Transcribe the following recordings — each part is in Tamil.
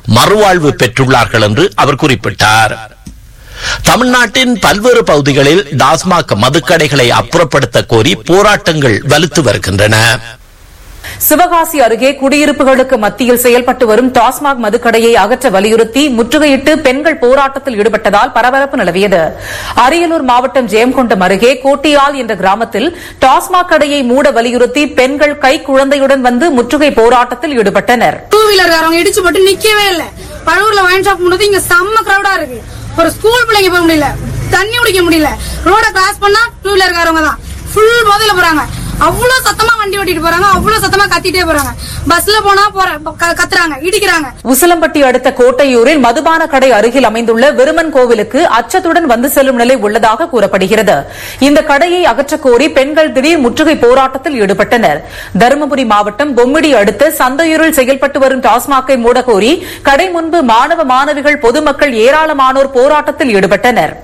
மறுவாழ்வு பெற்றுள்ளார்கள் என்று அவர் குறிப்பிட்டார் தமிழ்நாட்டின் பல்வேறு பகுதிகளில் டாஸ்மாக் மதுக்கடைகளை அப்புறப்படுத்த கோரி போராட்டங்கள் வலுத்து வருகின்றன சிவகாசி அருகே குடியிருப்புகளுக்கு மத்தியில் செயல்பட்டு வரும் டாஸ்மாக் மதுக்கடையை அகற்ற வலியுறுத்தி முற்றுகையிட்டு பெண்கள் போராட்டத்தில் ஈடுபட்டதால் பரபரப்பு நிலவியது அரியலூர் மாவட்டம் ஜெயங்கொண்டம் அருகே கோட்டியால் என்ற கிராமத்தில் டாஸ்மாக் கடையை மூட வலியுறுத்தி பெண்கள் கை குழந்தையுடன் வந்து முற்றுகை போராட்டத்தில் ஈடுபட்டனர் டூ வீலர்காரவங்க இடிச்சு போட்டு நிக்கவே இல்ல பழூர்ல வைன் ஷாப் முன்னது இங்க செம்ம கிரௌடா இருக்கு ஒரு ஸ்கூல் பிள்ளைங்க போக முடியல தண்ணி குடிக்க முடியல ரோட கிராஸ் பண்ணா டூ வீலர்காரவங்க தான் ஃபுல் போதையில போறாங்க அவ்வளவு சத்தமா வண்டி ஓட்டிட்டு போறாங்க அவ்வளவு சத்தமா கத்திட்டே போறாங்க பஸ்ல போனா போற க- கத்துறாங்க இடிக்கிறாங்க உசிலம்பட்டி அடுத்த கோட்டையூரில் மதுபான கடை அருகில் அமைந்துள்ள விருமன் கோவிலுக்கு அச்சத்துடன் வந்து செல்லும் நிலை உள்ளதாக கூறப்படுகிறது இந்த கடையை அகற்றக் கோரி பெண்கள் திடீர் முற்றுகை போராட்டத்தில் ஈடுபட்டனர் தருமபுரி மாவட்டம் பொம்மிடி அடுத்த சந்தையூரில் செயல்பட்டு வரும் டாஸ்மாகை மூடக்கோரி கடை முன்பு மாணவ மாணவிகள் பொதுமக்கள் ஏராளமானோர் போராட்டத்தில் ஈடுபட்டனர்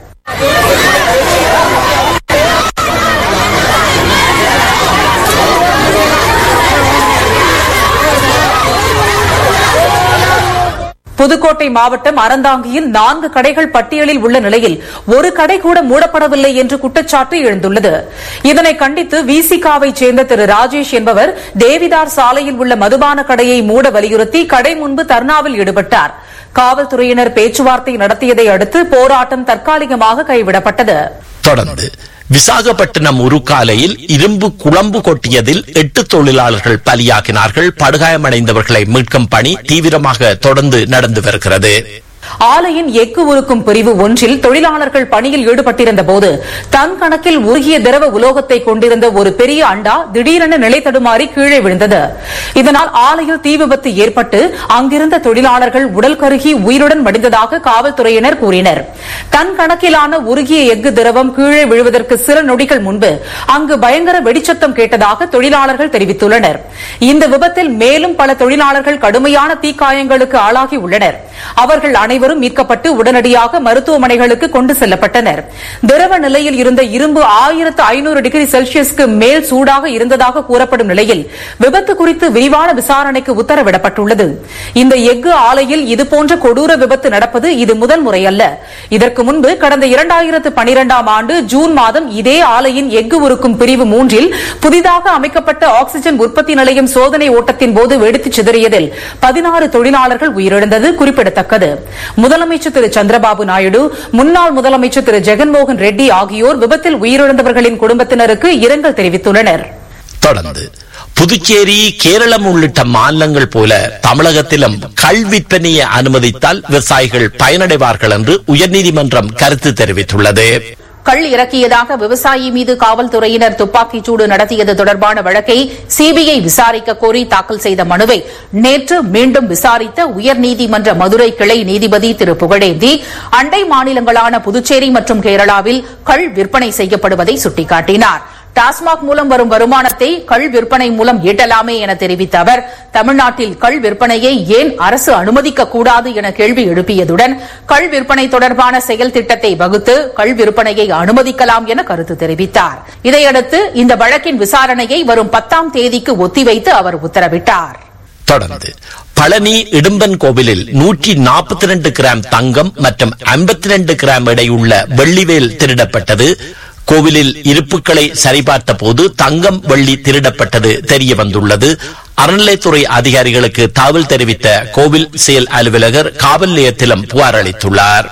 புதுக்கோட்டை மாவட்டம் அறந்தாங்கியில் நான்கு கடைகள் பட்டியலில் உள்ள நிலையில் ஒரு கடை கூட மூடப்படவில்லை என்று குற்றச்சாட்டு எழுந்துள்ளது இதனை கண்டித்து விசிகாவை சேர்ந்த திரு ராஜேஷ் என்பவர் தேவிதார் சாலையில் உள்ள மதுபான கடையை மூட வலியுறுத்தி கடை முன்பு தர்ணாவில் ஈடுபட்டார் காவல்துறையினர் பேச்சுவார்த்தை நடத்தியதை அடுத்து போராட்டம் தற்காலிகமாக கைவிடப்பட்டது தொடர்ந்து விசாகப்பட்டினம் உருக்காலையில் இரும்பு குழம்பு கொட்டியதில் எட்டு தொழிலாளர்கள் பலியாகினார்கள் படுகாயமடைந்தவர்களை மீட்கும் பணி தீவிரமாக தொடர்ந்து நடந்து வருகிறது ஆலையின் எஃகு உருக்கும் பிரிவு ஒன்றில் தொழிலாளர்கள் பணியில் ஈடுபட்டிருந்த போது டன் கணக்கில் உருகிய திரவ உலோகத்தை கொண்டிருந்த ஒரு பெரிய அண்டா திடீரென நிலை தடுமாறி கீழே விழுந்தது இதனால் ஆலையில் தீ விபத்து ஏற்பட்டு அங்கிருந்த தொழிலாளர்கள் உடல் கருகி உயிருடன் மடிந்ததாக காவல்துறையினர் கூறினர் டன் கணக்கிலான உருகிய எஃகு திரவம் கீழே விழுவதற்கு சில நொடிகள் முன்பு அங்கு பயங்கர வெடிச்சத்தம் கேட்டதாக தொழிலாளர்கள் தெரிவித்துள்ளனர் இந்த விபத்தில் மேலும் பல தொழிலாளர்கள் கடுமையான தீக்காயங்களுக்கு ஆளாகி உள்ளனர் அவர்கள் அனைவரும் மீட்கப்பட்டு உடனடியாக மருத்துவமனைகளுக்கு கொண்டு செல்லப்பட்டனர் திரவ நிலையில் இருந்த இரும்பு ஆயிரத்து ஐநூறு டிகிரி செல்சியஸ்க்கு மேல் சூடாக இருந்ததாக கூறப்படும் நிலையில் விபத்து குறித்து விரிவான விசாரணைக்கு உத்தரவிடப்பட்டுள்ளது இந்த எஃகு ஆலையில் இதுபோன்ற கொடூர விபத்து நடப்பது இது முதல் முறையல்ல இதற்கு முன்பு கடந்த இரண்டாயிரத்து பனிரெண்டாம் ஆண்டு ஜூன் மாதம் இதே ஆலையின் எஃகு உருக்கும் பிரிவு மூன்றில் புதிதாக அமைக்கப்பட்ட ஆக்ஸிஜன் உற்பத்தி நிலையம் சோதனை ஓட்டத்தின் போது வெடித்துச் சிதறியதில் பதினாறு தொழிலாளர்கள் உயிரிழந்தது குறிப்பிடத்தக்கது முதலமைச்சர் திரு சந்திரபாபு நாயுடு முன்னாள் முதலமைச்சர் திரு ஜெகன்மோகன் ரெட்டி ஆகியோர் விபத்தில் உயிரிழந்தவர்களின் குடும்பத்தினருக்கு இரங்கல் தெரிவித்துள்ளனர் தொடர்ந்து புதுச்சேரி கேரளம் உள்ளிட்ட மாநிலங்கள் போல தமிழகத்திலும் கள் விற்பனையை அனுமதித்தால் விவசாயிகள் பயனடைவார்கள் என்று உயர்நீதிமன்றம் கருத்து தெரிவித்துள்ளது கள் இறக்கியதாக விவசாயி மீது காவல்துறையினர் துப்பாக்கிச் சூடு நடத்தியது தொடர்பான வழக்கை சிபிஐ விசாரிக்க கோரி தாக்கல் செய்த மனுவை நேற்று மீண்டும் விசாரித்த உயர்நீதிமன்ற மதுரை கிளை நீதிபதி திரு புகழேந்தி அண்டை மாநிலங்களான புதுச்சேரி மற்றும் கேரளாவில் கள் விற்பனை செய்யப்படுவதை சுட்டிக்காட்டினார் டாஸ்மாக் மூலம் வரும் வருமானத்தை கள் விற்பனை மூலம் ஈட்டலாமே என தெரிவித்த அவர் தமிழ்நாட்டில் கள் விற்பனையை ஏன் அரசு அனுமதிக்க கூடாது என கேள்வி எழுப்பியதுடன் கள் விற்பனை தொடர்பான செயல் திட்டத்தை வகுத்து கள் விற்பனையை அனுமதிக்கலாம் என கருத்து தெரிவித்தார் இதையடுத்து இந்த வழக்கின் விசாரணையை வரும் பத்தாம் தேதிக்கு ஒத்திவைத்து அவர் உத்தரவிட்டார் தொடர்ந்து பழனி இடும்பன் கோவிலில் நூற்றி நாற்பத்தி ரெண்டு கிராம் தங்கம் மற்றும் ஐம்பத்தி ரெண்டு கிராம் எடையுள்ள வெள்ளிவேல் திருடப்பட்டது கோவிலில் இருப்புகளை சரிபார்த்த போது தங்கம் வெள்ளி திருடப்பட்டது தெரிய வந்துள்ளது அறநிலைத்துறை அதிகாரிகளுக்கு தகவல் தெரிவித்த கோவில் செயல் அலுவலகர் காவல் நிலையத்திலும் புகார் அளித்துள்ளார்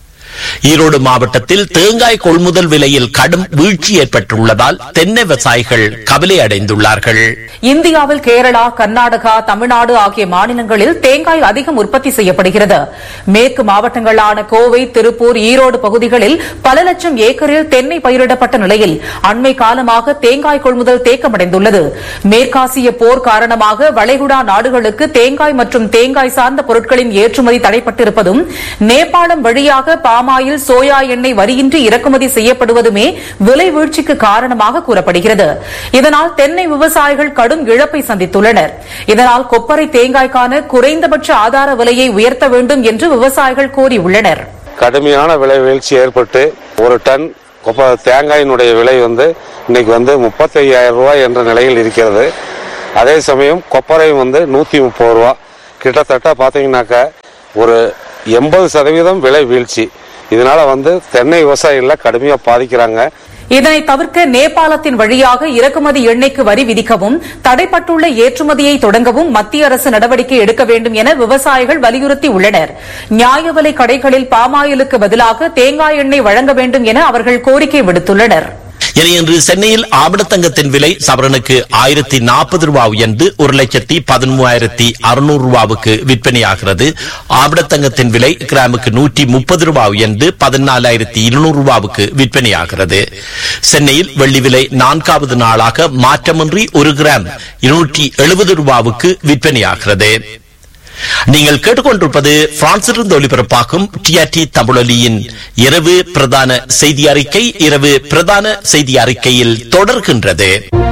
ஈரோடு மாவட்டத்தில் தேங்காய் கொள்முதல் விலையில் கடும் வீழ்ச்சி ஏற்பட்டுள்ளதால் தென்னை விவசாயிகள் கவலை அடைந்துள்ளார்கள் இந்தியாவில் கேரளா கர்நாடகா தமிழ்நாடு ஆகிய மாநிலங்களில் தேங்காய் அதிகம் உற்பத்தி செய்யப்படுகிறது மேற்கு மாவட்டங்களான கோவை திருப்பூர் ஈரோடு பகுதிகளில் பல லட்சம் ஏக்கரில் தென்னை பயிரிடப்பட்ட நிலையில் அண்மை காலமாக தேங்காய் கொள்முதல் தேக்கமடைந்துள்ளது மேற்காசிய போர் காரணமாக வளைகுடா நாடுகளுக்கு தேங்காய் மற்றும் தேங்காய் சார்ந்த பொருட்களின் ஏற்றுமதி தடைப்பட்டிருப்பதும் நேபாளம் வழியாக பாமாயில் சோயா எண்ணெய் வரியின்றி இறக்குமதி செய்யப்படுவதுமே விலை வீழ்ச்சிக்கு காரணமாக கூறப்படுகிறது இதனால் தென்னை விவசாயிகள் கடும் இழப்பை சந்தித்துள்ளனர் இதனால் கொப்பரை தேங்காய்க்கான குறைந்தபட்ச ஆதார விலையை உயர்த்த வேண்டும் என்று விவசாயிகள் கோரியுள்ளனர் கடுமையான விலை வீழ்ச்சி ஏற்பட்டு ஒரு டன் கொப்ப தேங்காயினுடைய விலை வந்து இன்னைக்கு வந்து முப்பத்தையாயிரம் ரூபாய் என்ற நிலையில் இருக்கிறது அதே சமயம் கொப்பரை வந்து நூற்றி முப்பது ரூபா கிட்டத்தட்ட பார்த்தீங்கன்னாக்கா ஒரு எண்பது சதவீதம் விலை வீழ்ச்சி இதனால வந்து தென்னை விவசாயிகள் கடுமையாக பாதிக்கிறாங்க இதனை தவிர்க்க நேபாளத்தின் வழியாக இறக்குமதி எண்ணெய்க்கு வரி விதிக்கவும் தடைப்பட்டுள்ள ஏற்றுமதியை தொடங்கவும் மத்திய அரசு நடவடிக்கை எடுக்க வேண்டும் என விவசாயிகள் வலியுறுத்தி உள்ளனர் நியாய விலை கடைகளில் பாமாயிலுக்கு பதிலாக தேங்காய் எண்ணெய் வழங்க வேண்டும் என அவர்கள் கோரிக்கை விடுத்துள்ளனர் என இன்று சென்னையில் ஆபணத்தங்கத்தின் விலை சவரனுக்கு ஆயிரத்தி நாற்பது ரூபாய் உயர்ந்து ஒரு லட்சத்தி பதிமூவாயிரத்தி அறுநூறு ரூபாவுக்கு விற்பனையாகிறது ஆபணத்தங்கத்தின் விலை கிராமுக்கு நூற்றி முப்பது ரூபாய் உயர்ந்து பதினாலாயிரத்தி இருநூறு ரூபாவுக்கு விற்பனையாகிறது சென்னையில் வெள்ளி விலை நான்காவது நாளாக மாற்றமின்றி ஒரு கிராம் இருநூற்றி எழுபது ரூபாவுக்கு விற்பனையாகிறது நீங்கள் கேட்டுக்கொண்டிருப்பது பிரான்சிலிருந்து ஒளிபரப்பாகும் டிஆர்டி தமிழொலியின் இரவு பிரதான செய்தி அறிக்கை இரவு பிரதான செய்தி அறிக்கையில் தொடர்கின்றது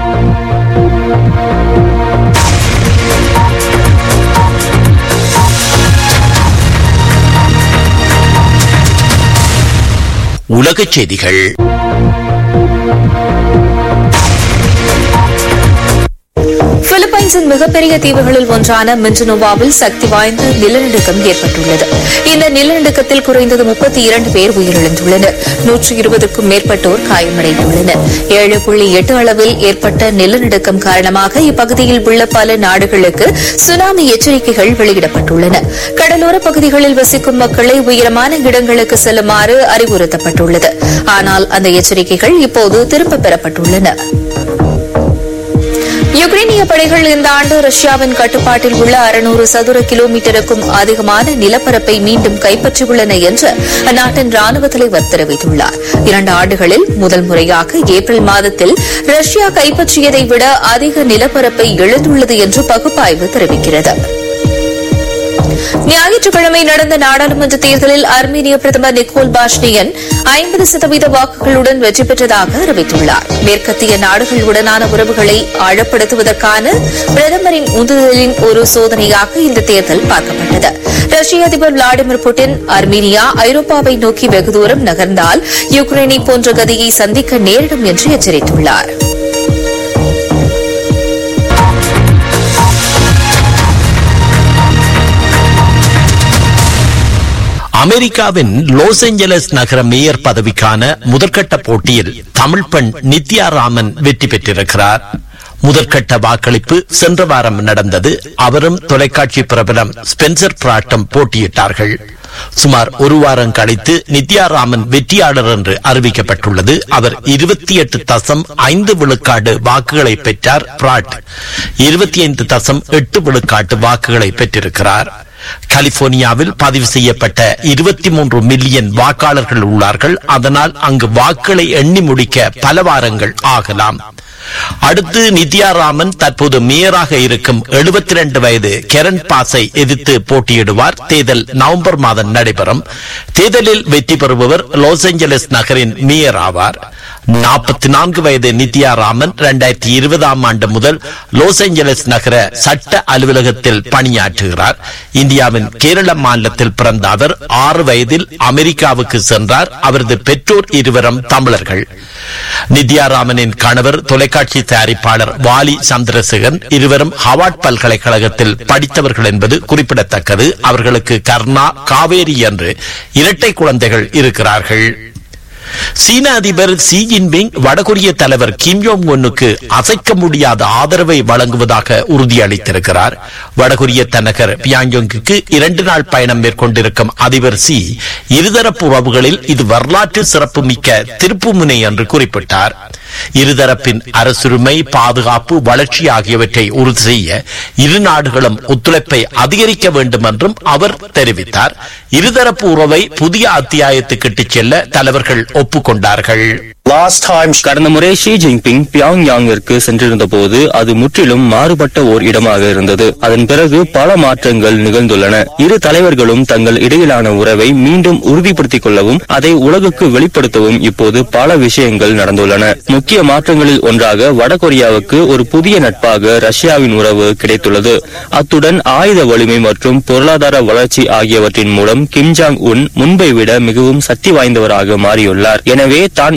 உலகச் செய்திகள் பிலிப்பைன்ஸின் மிகப்பெரிய தீவுகளில் ஒன்றான மின்ஜனோவாவில் சக்தி வாய்ந்த நிலநடுக்கம் ஏற்பட்டுள்ளது இந்த நிலநடுக்கத்தில் குறைந்தது முப்பத்தி இரண்டு பேர் உயிரிழந்துள்ளனர் நூற்று இருபதுக்கும் மேற்பட்டோர் காயமடைந்துள்ளனர் ஏழு புள்ளி எட்டு அளவில் ஏற்பட்ட நிலநடுக்கம் காரணமாக இப்பகுதியில் உள்ள பல நாடுகளுக்கு சுனாமி எச்சரிக்கைகள் வெளியிடப்பட்டுள்ளன கடலோர பகுதிகளில் வசிக்கும் மக்களை உயரமான இடங்களுக்கு செல்லுமாறு அறிவுறுத்தப்பட்டுள்ளது ஆனால் அந்த எச்சரிக்கைகள் இப்போது திரும்பப் பெறப்பட்டுள்ளன யுக்ரைனிய படைகள் இந்த ஆண்டு ரஷ்யாவின் கட்டுப்பாட்டில் உள்ள அறுநூறு சதுர கிலோமீட்டருக்கும் அதிகமான நிலப்பரப்பை மீண்டும் கைப்பற்றியுள்ளன என்று அந்நாட்டின் ராணுவ தலைவர் தெரிவித்துள்ளார் இரண்டு ஆண்டுகளில் முதல் முறையாக ஏப்ரல் மாதத்தில் ரஷ்யா கைப்பற்றியதை விட அதிக நிலப்பரப்பை இழந்துள்ளது என்று பகுப்பாய்வு தெரிவிக்கிறது ஞாயிற்றுக்கிழமை நடந்த நாடாளுமன்ற தேர்தலில் அர்மீனிய பிரதமர் நிக்கோல் பாஷ்னியன் ஐம்பது சதவீத வாக்குகளுடன் வெற்றி பெற்றதாக அறிவித்துள்ளார் மேற்கத்திய நாடுகளுடனான உறவுகளை ஆழப்படுத்துவதற்கான பிரதமரின் உந்துதலின் ஒரு சோதனையாக இந்த தேர்தல் பார்க்கப்பட்டது ரஷ்ய அதிபர் விளாடிமிர் புட்டின் அர்மீனியா ஐரோப்பாவை நோக்கி வெகு தூரம் நகர்ந்தால் யுக்ரைனை போன்ற கதியை சந்திக்க நேரிடும் என்று எச்சரித்துள்ளார் அமெரிக்காவின் லாஸ் ஏஞ்சலஸ் நகர மேயர் பதவிக்கான முதற்கட்ட போட்டியில் தமிழ் பெண் நித்யா ராமன் வெற்றி பெற்றிருக்கிறார் முதற்கட்ட வாக்களிப்பு சென்ற வாரம் நடந்தது அவரும் தொலைக்காட்சி பிரபலம் ஸ்பென்சர் பிராட்டம் போட்டியிட்டார்கள் சுமார் ஒரு வாரம் கழித்து நித்யாராமன் வெற்றியாளர் என்று அறிவிக்கப்பட்டுள்ளது அவர் இருபத்தி எட்டு தசம் ஐந்து விழுக்காடு வாக்குகளை பெற்றார் பிராட் இருபத்தி ஐந்து தசம் எட்டு விழுக்காட்டு வாக்குகளை பெற்றிருக்கிறார் கலிபோர்னியாவில் பதிவு செய்யப்பட்ட இருபத்தி மூன்று மில்லியன் வாக்காளர்கள் உள்ளார்கள் அதனால் அங்கு வாக்குகளை எண்ணி முடிக்க பல வாரங்கள் ஆகலாம் அடுத்து நித்யாராமன் தற்போது மேயராக இருக்கும் எழுபத்தி ரெண்டு வயது கெரன் பாஸை எதிர்த்து போட்டியிடுவார் தேர்தல் நவம்பர் மாதம் நடைபெறும் தேர்தலில் வெற்றி பெறுபவர் லாஸ் ஏஞ்சலஸ் நகரின் மேயர் ஆவார் நாற்பத்தி நான்கு வயது நித்யாராமன் இரண்டாயிரத்தி இருபதாம் ஆண்டு முதல் லாஸ் ஏஞ்சலஸ் நகர சட்ட அலுவலகத்தில் பணியாற்றுகிறார் இந்தியாவின் கேரள மாநிலத்தில் பிறந்த அவர் ஆறு வயதில் அமெரிக்காவுக்கு சென்றார் அவரது பெற்றோர் இருவரும் தமிழர்கள் நித்யாராமனின் கணவர் தொலைக்காட்சி தயாரிப்பாளர் வாலி சந்திரசேகரன் இருவரும் ஹவார்ட் பல்கலைக்கழகத்தில் படித்தவர்கள் என்பது குறிப்பிடத்தக்கது அவர்களுக்கு கர்ணா காவேரி என்று இரட்டை குழந்தைகள் இருக்கிறார்கள் சீன அதிபர் ஷி ஜின்பிங் வடகொரிய தலைவர் கிம் யோங் உன்னுக்கு அசைக்க முடியாத ஆதரவை வழங்குவதாக உறுதியளித்திருக்கிறார் வடகொரிய தலைநகர் பியாங்யோங்குக்கு இரண்டு நாள் பயணம் மேற்கொண்டிருக்கும் அதிபர் சி இருதரப்பு உறவுகளில் இது வரலாற்று சிறப்புமிக்க திருப்புமுனை என்று குறிப்பிட்டார் இருதரப்பின் அரசுரிமை பாதுகாப்பு வளர்ச்சி ஆகியவற்றை உறுதி செய்ய இரு நாடுகளும் ஒத்துழைப்பை அதிகரிக்க வேண்டும் என்றும் அவர் தெரிவித்தார் இருதரப்பு உறவை புதிய அத்தியாயத்துக்கு இட்டுச் செல்ல தலைவர்கள் ஒப்புக்கொண்டார்கள் லாஸ்ட் டைம் கடந்த முறை ஷி ஜின்பிங் பியாங் யாங்கிற்கு சென்றிருந்த போது அது முற்றிலும் மாறுபட்ட ஓர் இடமாக இருந்தது அதன் பிறகு பல மாற்றங்கள் நிகழ்ந்துள்ளன இரு தலைவர்களும் தங்கள் இடையிலான உறவை மீண்டும் உறுதிப்படுத்திக் கொள்ளவும் அதை உலகுக்கு வெளிப்படுத்தவும் இப்போது பல விஷயங்கள் நடந்துள்ளன முக்கிய மாற்றங்களில் ஒன்றாக வடகொரியாவுக்கு ஒரு புதிய நட்பாக ரஷ்யாவின் உறவு கிடைத்துள்ளது அத்துடன் ஆயுத வலிமை மற்றும் பொருளாதார வளர்ச்சி ஆகியவற்றின் மூலம் கிம் ஜாங் உன் முன்பை விட மிகவும் சக்தி வாய்ந்தவராக மாறியுள்ளார் எனவே தான் எவ்வளவு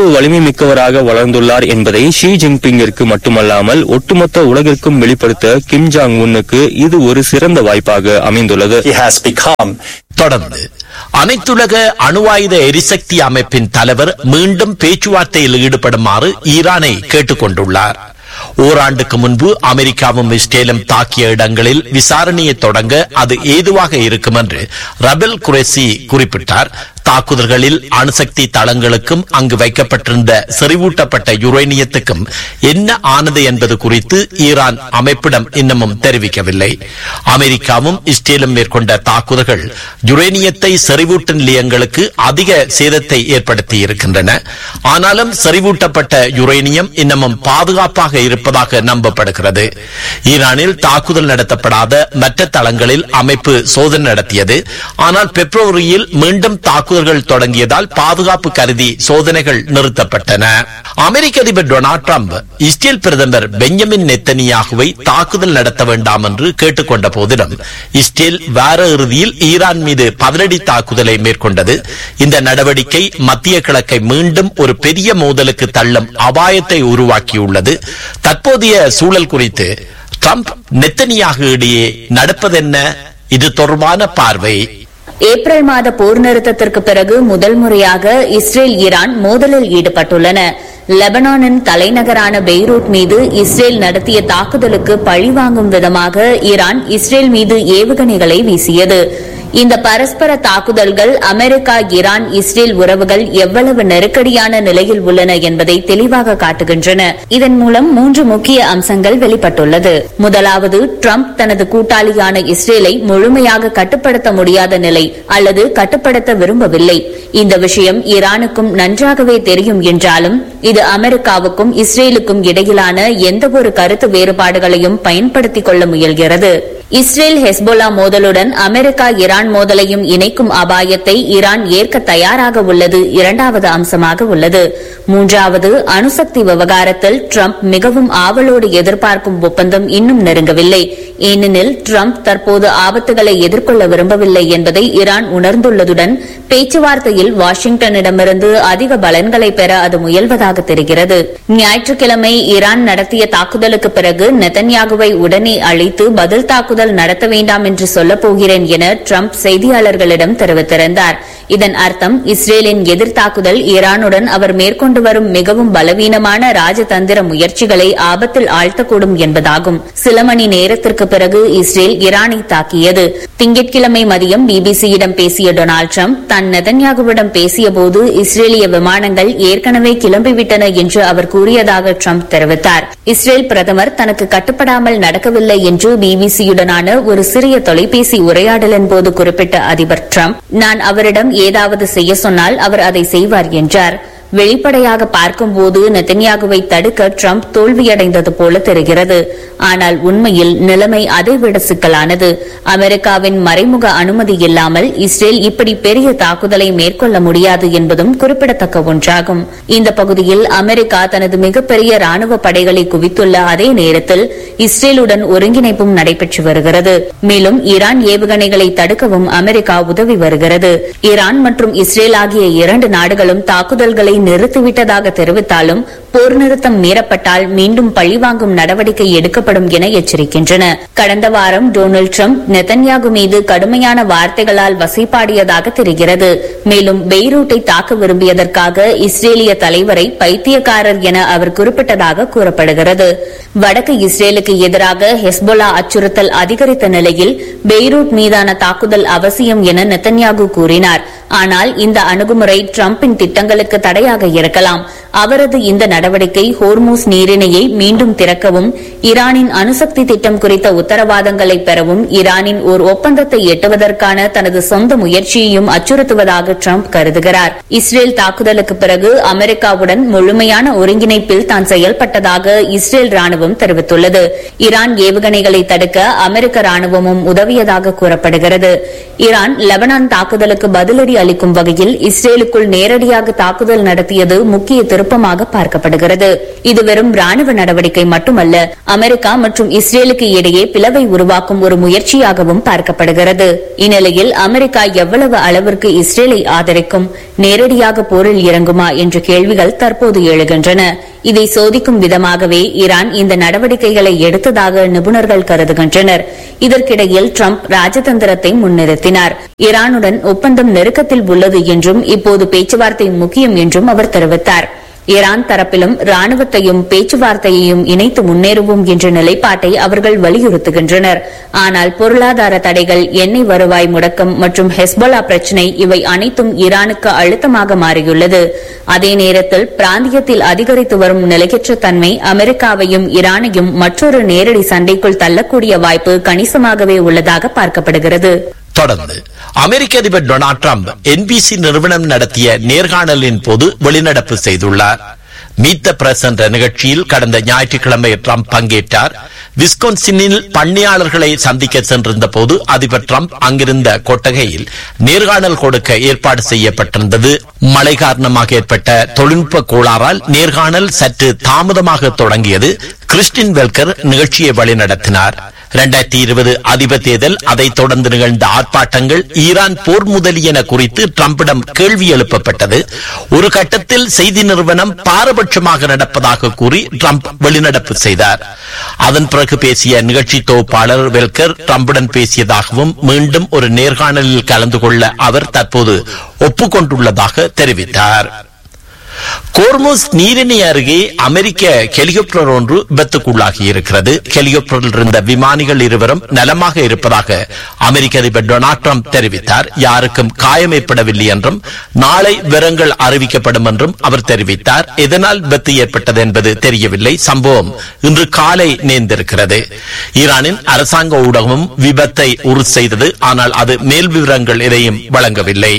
எவ்வளவு வலிமை மிக்கவராக வளர்ந்துள்ளார் என்பதை ஷி ஜின்பிங்கிற்கு மட்டுமல்லாமல் ஒட்டுமொத்த உலகிற்கும் வெளிப்படுத்த கிம் ஜாங் உன்னுக்கு இது ஒரு சிறந்த வாய்ப்பாக அமைந்துள்ளது He has become தொடர்ந்து அனைத்துலக அணுவாயுத எரிசக்தி அமைப்பின் தலைவர் மீண்டும் பேச்சுவார்த்தையில் ஈடுபடுமாறு ஈரானை கேட்டுக் கொண்டுள்ளார் ஓராண்டுக்கு முன்பு அமெரிக்காவும் இஸ்ரேலும் தாக்கிய இடங்களில் விசாரணையை தொடங்க அது ஏதுவாக இருக்கும் என்று ரபெல் குரேசி குறிப்பிட்டார் தாக்குதல்களில் அணுசக்தி தளங்களுக்கும் அங்கு வைக்கப்பட்டிருந்த செறிவூட்டப்பட்ட யுரேனியத்துக்கும் என்ன ஆனது என்பது குறித்து ஈரான் அமைப்பிடம் இன்னமும் தெரிவிக்கவில்லை அமெரிக்காவும் இஸ்ரேலும் மேற்கொண்ட தாக்குதல்கள் யுரேனியத்தை செறிவூட்டு நிலையங்களுக்கு அதிக சேதத்தை ஏற்படுத்தி இருக்கின்றன ஆனாலும் செறிவூட்டப்பட்ட யுரேனியம் இன்னமும் பாதுகாப்பாக இருப்பதாக நம்பப்படுகிறது ஈரானில் தாக்குதல் நடத்தப்படாத மற்ற தளங்களில் அமைப்பு சோதனை நடத்தியது ஆனால் பிப்ரவரியில் மீண்டும் தாக்குதல்கள் தொடங்கியதால் பாதுகாப்பு கருதி சோதனைகள் நிறுத்தப்பட்டன அமெரிக்க அதிபர் டொனால்ட் ட்ரம்ப் இஸ்ரேல் பிரதமர் பெஞ்சமின் நெத்தனியாகுவை தாக்குதல் நடத்த வேண்டாம் என்று கேட்டுக்கொண்ட போதிலும் இஸ்ரேல் வார இறுதியில் ஈரான் மீது பதிலடி தாக்குதலை மேற்கொண்டது இந்த நடவடிக்கை மத்திய கிழக்கை மீண்டும் ஒரு பெரிய மோதலுக்கு தள்ளும் அபாயத்தை உருவாக்கியுள்ளது தற்போதைய சூழல் குறித்து ட்ரம்ப் நெத்தனியாக இடையே நடப்பதென்ன இது தொடர்பான பார்வை ஏப்ரல் மாத போர் நிறுத்தத்திற்கு பிறகு முதல் முறையாக இஸ்ரேல் ஈரான் மோதலில் ஈடுபட்டுள்ளன லெபனானின் தலைநகரான பெய்ரூட் மீது இஸ்ரேல் நடத்திய தாக்குதலுக்கு பழிவாங்கும் விதமாக ஈரான் இஸ்ரேல் மீது ஏவுகணைகளை வீசியது இந்த பரஸ்பர தாக்குதல்கள் அமெரிக்கா ஈரான் இஸ்ரேல் உறவுகள் எவ்வளவு நெருக்கடியான நிலையில் உள்ளன என்பதை தெளிவாக காட்டுகின்றன இதன் மூலம் மூன்று முக்கிய அம்சங்கள் வெளிப்பட்டுள்ளது முதலாவது ட்ரம்ப் தனது கூட்டாளியான இஸ்ரேலை முழுமையாக கட்டுப்படுத்த முடியாத நிலை அல்லது கட்டுப்படுத்த விரும்பவில்லை இந்த விஷயம் ஈரானுக்கும் நன்றாகவே தெரியும் என்றாலும் இது அமெரிக்காவுக்கும் இஸ்ரேலுக்கும் இடையிலான எந்தவொரு கருத்து வேறுபாடுகளையும் பயன்படுத்திக் கொள்ள முயல்கிறது இஸ்ரேல் ஹெஸ்போலா மோதலுடன் அமெரிக்கா ஈரான் மோதலையும் இணைக்கும் அபாயத்தை ஈரான் ஏற்க தயாராக உள்ளது இரண்டாவது அம்சமாக உள்ளது மூன்றாவது அணுசக்தி விவகாரத்தில் ட்ரம்ப் மிகவும் ஆவலோடு எதிர்பார்க்கும் ஒப்பந்தம் இன்னும் நெருங்கவில்லை ஏனெனில் ட்ரம்ப் தற்போது ஆபத்துகளை எதிர்கொள்ள விரும்பவில்லை என்பதை ஈரான் உணர்ந்துள்ளதுடன் பேச்சுவார்த்தையில் வாஷிங்டனிடமிருந்து அதிக பலன்களை பெற அது முயல்வதாக தெரிகிறது ஞாயிற்றுக்கிழமை ஈரான் நடத்திய தாக்குதலுக்கு பிறகு நெதன்யாகுவை உடனே அழைத்து பதில் தாக்குதல் நடத்த வேண்டாம் என்று சொல்லப் போகிறேன் என ட்ரம்ப் செய்தியாளர்களிடம் தெரிவித்திருந்தார் இதன் அர்த்தம் இஸ்ரேலின் எதிர் தாக்குதல் ஈரானுடன் அவர் மேற்கொண்டு வரும் மிகவும் பலவீனமான ராஜதந்திர முயற்சிகளை ஆபத்தில் ஆழ்த்தக்கூடும் என்பதாகும் சில மணி நேரத்திற்கு பிறகு இஸ்ரேல் ஈரானை தாக்கியது திங்கட்கிழமை மதியம் பிபிசியிடம் பேசிய டொனால்டு ட்ரம்ப் தான் நெதன்யாகுவிடம் பேசியபோது இஸ்ரேலிய விமானங்கள் ஏற்கனவே கிளம்பிவிட்டன என்று அவர் கூறியதாக ட்ரம்ப் தெரிவித்தார் இஸ்ரேல் பிரதமர் தனக்கு கட்டுப்படாமல் நடக்கவில்லை என்று பிபிசியுடனான ஒரு சிறிய தொலைபேசி உரையாடலின் போது குறிப்பிட்ட அதிபர் ட்ரம்ப் நான் அவரிடம் ஏதாவது செய்ய சொன்னால் அவர் அதை செய்வார் என்றார் வெளிப்படையாக பார்க்கும்போது நெத்தன்யாகுவை தடுக்க ட்ரம்ப் தோல்வியடைந்தது போல தெரிகிறது ஆனால் உண்மையில் நிலைமை அதைவிட சிக்கலானது அமெரிக்காவின் மறைமுக அனுமதி இல்லாமல் இஸ்ரேல் இப்படி பெரிய தாக்குதலை மேற்கொள்ள முடியாது என்பதும் குறிப்பிடத்தக்க ஒன்றாகும் இந்த பகுதியில் அமெரிக்கா தனது மிகப்பெரிய ராணுவ படைகளை குவித்துள்ள அதே நேரத்தில் இஸ்ரேலுடன் ஒருங்கிணைப்பும் நடைபெற்று வருகிறது மேலும் ஈரான் ஏவுகணைகளை தடுக்கவும் அமெரிக்கா உதவி வருகிறது ஈரான் மற்றும் இஸ்ரேல் ஆகிய இரண்டு நாடுகளும் தாக்குதல்களை நிறுத்திவிட்டதாக தெரிவித்தாலும் போர் நிறுத்தம் மீறப்பட்டால் மீண்டும் பழிவாங்கும் நடவடிக்கை எடுக்கப்படும் என எச்சரிக்கின்றன கடந்த வாரம் டொனால்டு ட்ரம்ப் நெதன்யாகு மீது கடுமையான வார்த்தைகளால் வசைபாடியதாக தெரிகிறது மேலும் பெய்ரூட்டை தாக்க விரும்பியதற்காக இஸ்ரேலிய தலைவரை பைத்தியக்காரர் என அவர் குறிப்பிட்டதாக கூறப்படுகிறது வடக்கு இஸ்ரேலுக்கு எதிராக ஹெஸ்போலா அச்சுறுத்தல் அதிகரித்த நிலையில் பெய்ரூட் மீதான தாக்குதல் அவசியம் என நெத்தன்யாகு கூறினார் ஆனால் இந்த அணுகுமுறை டிரம்பின் திட்டங்களுக்கு தடையாக இருக்கலாம் அவரது இந்த நடவடிக்கை ஹோர்மூஸ் நீரிணையை மீண்டும் திறக்கவும் ஈரானின் அணுசக்தி திட்டம் குறித்த உத்தரவாதங்களை பெறவும் ஈரானின் ஓர் ஒப்பந்தத்தை எட்டுவதற்கான தனது சொந்த முயற்சியையும் அச்சுறுத்துவதாக டிரம்ப் கருதுகிறார் இஸ்ரேல் தாக்குதலுக்கு பிறகு அமெரிக்காவுடன் முழுமையான ஒருங்கிணைப்பில் தான் செயல்பட்டதாக இஸ்ரேல் ராணுவம் தெரிவித்துள்ளது ஈரான் ஏவுகணைகளை தடுக்க அமெரிக்க ராணுவமும் உதவியதாக கூறப்படுகிறது ஈரான் லெபனான் தாக்குதலுக்கு பதிலடி அளிக்கும் வகையில் இஸ்ரேலுக்குள் நேரடியாக தாக்குதல் நடத்தியது முக்கிய திருப்பு திருப்பமாக பார்க்கப்படுகிறது இது வெறும் ராணுவ நடவடிக்கை மட்டுமல்ல அமெரிக்கா மற்றும் இஸ்ரேலுக்கு இடையே பிளவை உருவாக்கும் ஒரு முயற்சியாகவும் பார்க்கப்படுகிறது இந்நிலையில் அமெரிக்கா எவ்வளவு அளவிற்கு இஸ்ரேலை ஆதரிக்கும் நேரடியாக போரில் இறங்குமா என்ற கேள்விகள் தற்போது எழுகின்றன இதை சோதிக்கும் விதமாகவே ஈரான் இந்த நடவடிக்கைகளை எடுத்ததாக நிபுணர்கள் கருதுகின்றனர் இதற்கிடையில் ட்ரம்ப் ராஜதந்திரத்தை முன்னிறுத்தினார் ஈரானுடன் ஒப்பந்தம் நெருக்கத்தில் உள்ளது என்றும் இப்போது பேச்சுவார்த்தை முக்கியம் என்றும் அவர் தெரிவித்தார் ஈரான் தரப்பிலும் ராணுவத்தையும் பேச்சுவார்த்தையையும் இணைத்து முன்னேறுவோம் என்ற நிலைப்பாட்டை அவர்கள் வலியுறுத்துகின்றனர் ஆனால் பொருளாதார தடைகள் எண்ணெய் வருவாய் முடக்கம் மற்றும் ஹெஸ்போலா பிரச்சினை இவை அனைத்தும் ஈரானுக்கு அழுத்தமாக மாறியுள்ளது அதே நேரத்தில் பிராந்தியத்தில் அதிகரித்து வரும் நிலையற்ற தன்மை அமெரிக்காவையும் ஈரானையும் மற்றொரு நேரடி சண்டைக்குள் தள்ளக்கூடிய வாய்ப்பு கணிசமாகவே உள்ளதாக பார்க்கப்படுகிறது தொடர்ந்து அமெரிக்க அதிபர் டொனால்ட் ட்ரம்ப் என்பிசி நிறுவனம் நடத்திய நேர்காணலின் போது வெளிநடப்பு செய்துள்ளார் மீத்த பிரஸ் என்ற நிகழ்ச்சியில் கடந்த ஞாயிற்றுக்கிழமை ட்ரம்ப் பங்கேற்றார் விஸ்கொன்சினில் பண்ணையாளர்களை சந்திக்க சென்றிருந்த போது அதிபர் ட்ரம்ப் அங்கிருந்த கொட்டகையில் நேர்காணல் கொடுக்க ஏற்பாடு செய்யப்பட்டிருந்தது மழை காரணமாக ஏற்பட்ட தொழில்நுட்ப கோளாறால் நேர்காணல் சற்று தாமதமாக தொடங்கியது கிறிஸ்டின் வெல்கர் நிகழ்ச்சியை வழிநடத்தினார் இரண்டாயிரத்தி இருபது அதிபர் தேர்தல் அதைத் தொடர்ந்து நிகழ்ந்த ஆர்ப்பாட்டங்கள் ஈரான் போர் முதலியன குறித்து ட்ரம்பிடம் கேள்வி எழுப்பப்பட்டது ஒரு கட்டத்தில் செய்தி நிறுவனம் பாரபட்சமாக நடப்பதாக கூறி ட்ரம்ப் வெளிநடப்பு செய்தார் அதன் பிறகு பேசிய நிகழ்ச்சி தொகுப்பாளர் வெல்கர் ட்ரம்புடன் பேசியதாகவும் மீண்டும் ஒரு நேர்காணலில் கலந்து கொள்ள அவர் தற்போது ஒப்புக்கொண்டுள்ளதாக தெரிவித்தார் கோர்முஸ் நீரிணை அருகே அமெரிக்க ஹெலிகாப்டர் ஒன்று விபத்துக்குள்ளாகி இருக்கிறது ஹெலிகாப்டரில் இருந்த விமானிகள் இருவரும் நலமாக இருப்பதாக அமெரிக்க அதிபர் டொனால்ட் ட்ரம்ப் தெரிவித்தார் யாருக்கும் காயம் ஏற்படவில்லை என்றும் நாளை விவரங்கள் அறிவிக்கப்படும் என்றும் அவர் தெரிவித்தார் எதனால் விபத்து ஏற்பட்டது என்பது தெரியவில்லை சம்பவம் இன்று காலை நேர்ந்திருக்கிறது ஈரானின் அரசாங்க ஊடகமும் விபத்தை உறுதி செய்தது ஆனால் அது மேல் விவரங்கள் எதையும் வழங்கவில்லை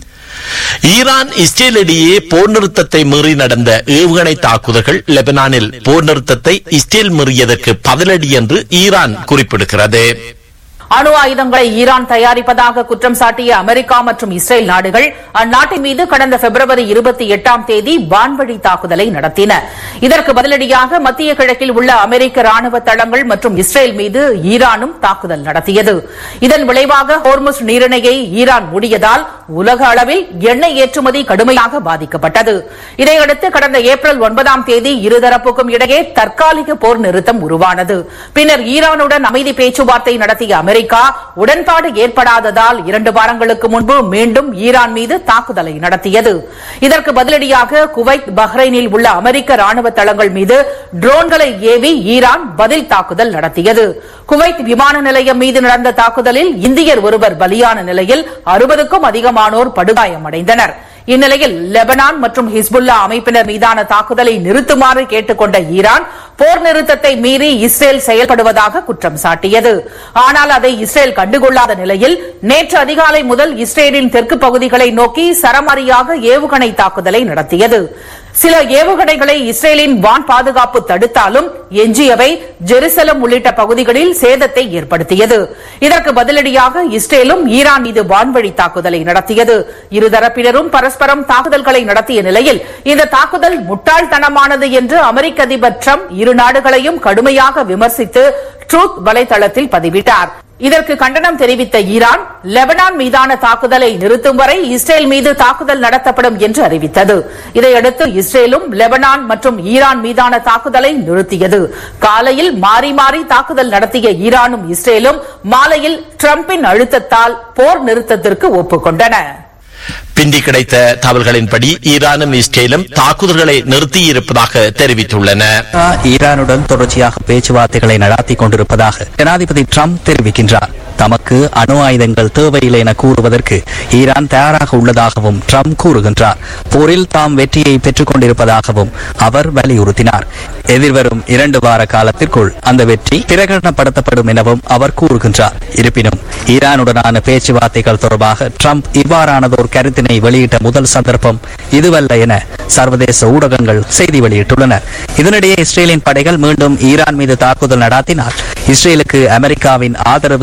ஈரான் இஸ்ரேல் இடையே போர் நிறுத்தத்தை மீறி நடந்த ஏவுகணை தாக்குதல்கள் லெபனானில் போர் நிறுத்தத்தை இஸ்ரேல் மீறியதற்கு பதிலடி என்று ஈரான் குறிப்பிடுகிறது அணு ஆயுதங்களை ஈரான் தயாரிப்பதாக குற்றம் சாட்டிய அமெரிக்கா மற்றும் இஸ்ரேல் நாடுகள் அந்நாட்டின் மீது கடந்த பிப்ரவரி இருபத்தி எட்டாம் தேதி வான்வழி தாக்குதலை நடத்தின இதற்கு பதிலடியாக மத்திய கிழக்கில் உள்ள அமெரிக்க ராணுவ தளங்கள் மற்றும் இஸ்ரேல் மீது ஈரானும் தாக்குதல் நடத்தியது இதன் விளைவாக ஹோர்முஸ் நீரிணையை ஈரான் மூடியதால் உலக அளவில் எண்ணெய் ஏற்றுமதி கடுமையாக பாதிக்கப்பட்டது இதையடுத்து கடந்த ஏப்ரல் ஒன்பதாம் தேதி இருதரப்புக்கும் இடையே தற்காலிக போர் நிறுத்தம் உருவானது பின்னர் ஈரானுடன் அமைதி பேச்சுவார்த்தை நடத்திய அமெரிக்கா உடன்பாடு ஏற்படாததால் இரண்டு வாரங்களுக்கு முன்பு மீண்டும் ஈரான் மீது தாக்குதலை நடத்தியது இதற்கு பதிலடியாக குவைத் பஹ்ரைனில் உள்ள அமெரிக்க ராணுவ தளங்கள் மீது ட்ரோன்களை ஏவி ஈரான் பதில் தாக்குதல் நடத்தியது குவைத் விமான நிலையம் மீது நடந்த தாக்குதலில் இந்தியர் ஒருவர் பலியான நிலையில் அறுபதுக்கும் அதிகமானோர் படுகாயமடைந்தனர் இந்நிலையில் லெபனான் மற்றும் ஹிஸ்புல்லா அமைப்பினர் மீதான தாக்குதலை நிறுத்துமாறு கேட்டுக் கொண்ட ஈரான் போர் நிறுத்தத்தை மீறி இஸ்ரேல் செயல்படுவதாக குற்றம் சாட்டியது ஆனால் அதை இஸ்ரேல் கண்டுகொள்ளாத நிலையில் நேற்று அதிகாலை முதல் இஸ்ரேலின் தெற்கு பகுதிகளை நோக்கி சரமாரியாக ஏவுகணை தாக்குதலை நடத்தியது சில ஏவுகணைகளை இஸ்ரேலின் வான் பாதுகாப்பு தடுத்தாலும் எஞ்சியவை ஜெருசலம் உள்ளிட்ட பகுதிகளில் சேதத்தை ஏற்படுத்தியது இதற்கு பதிலடியாக இஸ்ரேலும் ஈரான் மீது வான்வழி தாக்குதலை நடத்தியது இருதரப்பினரும் பரஸ்பரம் தாக்குதல்களை நடத்திய நிலையில் இந்த தாக்குதல் முட்டாள்தனமானது என்று அமெரிக்க அதிபர் ட்ரம்ப் இரு நாடுகளையும் கடுமையாக விமர்சித்து ட்ரூத் வலைதளத்தில் பதிவிட்டார் இதற்கு கண்டனம் தெரிவித்த ஈரான் லெபனான் மீதான தாக்குதலை நிறுத்தும் வரை இஸ்ரேல் மீது தாக்குதல் நடத்தப்படும் என்று அறிவித்தது இதையடுத்து இஸ்ரேலும் லெபனான் மற்றும் ஈரான் மீதான தாக்குதலை நிறுத்தியது காலையில் மாறி மாறி தாக்குதல் நடத்திய ஈரானும் இஸ்ரேலும் மாலையில் டிரம்பின் அழுத்தத்தால் போர் நிறுத்தத்திற்கு ஒப்புக்கொண்டன பிந்தி கிடைத்த தகவல்களின்படி ஈரானும் இஸ்ரேலும் தாக்குதல்களை நிறுத்தியிருப்பதாக தெரிவித்துள்ளன ஈரானுடன் தொடர்ச்சியாக பேச்சுவார்த்தைகளை நடத்தி கொண்டிருப்பதாக ஜனாதிபதி ட்ரம்ப் தெரிவிக்கின்றார் தமக்கு அணு ஆயுதங்கள் தேவையில்லை என கூறுவதற்கு ஈரான் தயாராக உள்ளதாகவும் ட்ரம்ப் கூறுகின்றார் போரில் தாம் வெற்றியை பெற்றுக் கொண்டிருப்பதாகவும் அவர் வலியுறுத்தினார் எதிர்வரும் இரண்டு வார காலத்திற்குள் அந்த வெற்றி பிரகடனப்படுத்தப்படும் எனவும் அவர் கூறுகின்றார் இருப்பினும் ஈரானுடனான பேச்சுவார்த்தைகள் தொடர்பாக ட்ரம்ப் இவ்வாறானதோர் கருத்தினை வெளியிட்ட முதல் சந்தர்ப்பம் இதுவல்ல என சர்வதேச ஊடகங்கள் செய்தி வெளியிட்டுள்ளன இதனிடையே இஸ்ரேலின் படைகள் மீண்டும் ஈரான் மீது தாக்குதல் நடாத்தினால் இஸ்ரேலுக்கு அமெரிக்காவின் ஆதரவு இல்லாமல்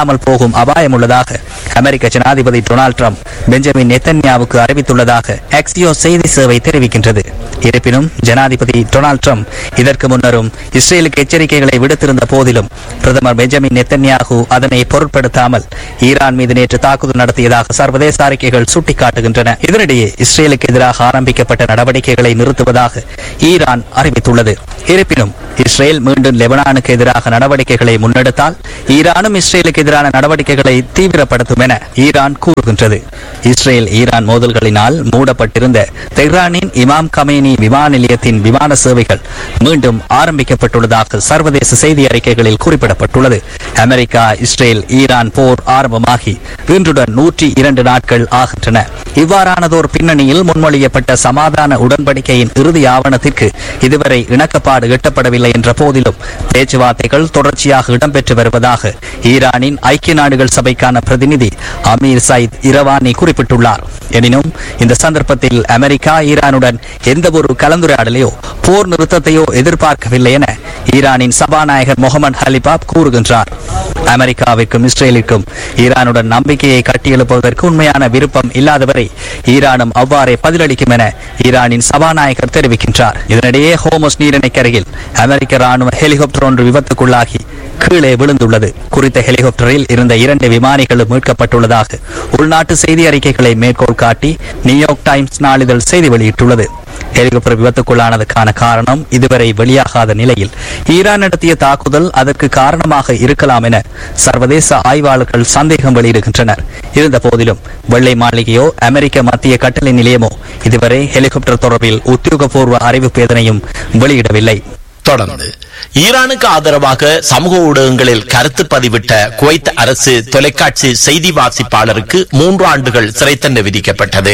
இல்லாமல் போகும் அபாயம் உள்ளதாக அமெரிக்க ஜனாதிபதி டொனால்ட் ட்ரம்ப் பெஞ்சமின் நெத்தன்யாவுக்கு அறிவித்துள்ளதாக எக்ஸியோ செய்தி சேவை தெரிவிக்கின்றது இருப்பினும் ஜனாதிபதி டொனால்ட் ட்ரம்ப் இதற்கு முன்னரும் இஸ்ரேலுக்கு எச்சரிக்கைகளை விடுத்திருந்த போதிலும் பிரதமர் பெஞ்சமின் நெத்தன்யாகு அதனை பொருட்படுத்தாமல் ஈரான் மீது நேற்று தாக்குதல் நடத்தியதாக சர்வதேச அறிக்கைகள் சுட்டிக்காட்டுகின்றன இதனிடையே இஸ்ரேலுக்கு எதிராக ஆரம்பிக்கப்பட்ட நடவடிக்கைகளை நிறுத்துவதாக ஈரான் அறிவித்துள்ளது இருப்பினும் இஸ்ரேல் மீண்டும் லெபனானுக்கு எதிராக நடவடிக்கைகளை முன்னெடுத்தால் ஈரானும் இஸ்ரேலுக்கு எதிரான நடவடிக்கைகளை தீவிரப்படுத்தும் என ஈரான் கூறுகின்றது இஸ்ரேல் ஈரான் மோதல்களினால் மூடப்பட்டிருந்த தெஹ்ரானின் இமாம் கமேனி விமான நிலையத்தின் விமான சேவைகள் மீண்டும் ஆரம்பிக்கப்பட்டுள்ளதாக சர்வதேச செய்தி அறிக்கைகளில் குறிப்பிடப்பட்டுள்ளது அமெரிக்கா இஸ்ரேல் ஈரான் போர் ஆரம்பமாகி இன்றுடன் நூற்றி இரண்டு நாட்கள் ஆகின்றன இவ்வாறானதோர் பின்னணியில் முன்மொழியப்பட்ட சமாதான உடன்படிக்கையின் இறுதி ஆவணத்திற்கு இதுவரை இணக்கப்பாடு எட்டப்படவில்லை என்ற போதிலும் பேச்சுவார்த்தைகள் தொடர்ச்சியாக இடம்பெற்று வருவதாக ஈரானின் ஐக்கிய நாடுகள் சபைக்கான பிரதிநிதி அமீர் சயித் இரவானி குறிப்பிட்டுள்ளார் எனினும் இந்த சந்தர்ப்பத்தில் அமெரிக்கா ஈரானுடன் எந்தவொரு கலந்துரையாடலையோ போர் நிறுத்தத்தையோ எதிர்பார்க்கவில்லை என ஈரானின் சபாநாயகர் முகமது ஹலிபாப் கூறுகின்றார் அமெரிக்காவிற்கும் இஸ்ரேலிற்கும் ஈரானுடன் நம்பிக்கையை கட்டியெழுப்புவதற்கு உண்மையான விருப்பம் இல்லாதவரை ஈரானும் அவ்வாறே பதிலளிக்கும் என ஈரானின் சபாநாயகர் தெரிவிக்கின்றார் இதனிடையே ஹோமஸ் நீரிணைக்கரையில் அமெரிக்க ராணுவ ஹெலிகாப்டர் ஒன்று விபத்துக்குள்ளாகி கீழே விழுந்துள்ளது குறித்த ஹெலிகாப்டரில் இருந்த இரண்டு விமானிகளும் மீட்கப்பட்டுள்ளதாக உள்நாட்டு செய்தி அறிக்கைகளை மேற்கோள் காட்டி நியூயார்க் டைம்ஸ் நாளிதழ் செய்தி வெளியிட்டுள்ளது ஹெலிகாப்டர் விபத்துக்குள்ளானதுக்கான காரணம் இதுவரை வெளியாகாத நிலையில் ஈரான் நடத்திய தாக்குதல் அதற்கு காரணமாக இருக்கலாம் என சர்வதேச ஆய்வாளர்கள் சந்தேகம் வெளியிடுகின்றனர் இருந்த போதிலும் வெள்ளை மாளிகையோ அமெரிக்க மத்திய கட்டளை நிலையமோ இதுவரை ஹெலிகாப்டர் தொடர்பில் உத்தியோகபூர்வ அறிவிப்பு எதனையும் வெளியிடவில்லை தொடர்ந்து ஈரானுக்கு ஆதரவாக சமூக ஊடகங்களில் கருத்து பதிவிட்ட குவைத் அரசு தொலைக்காட்சி செய்தி வாசிப்பாளருக்கு மூன்று ஆண்டுகள் சிறை தண்டனை விதிக்கப்பட்டது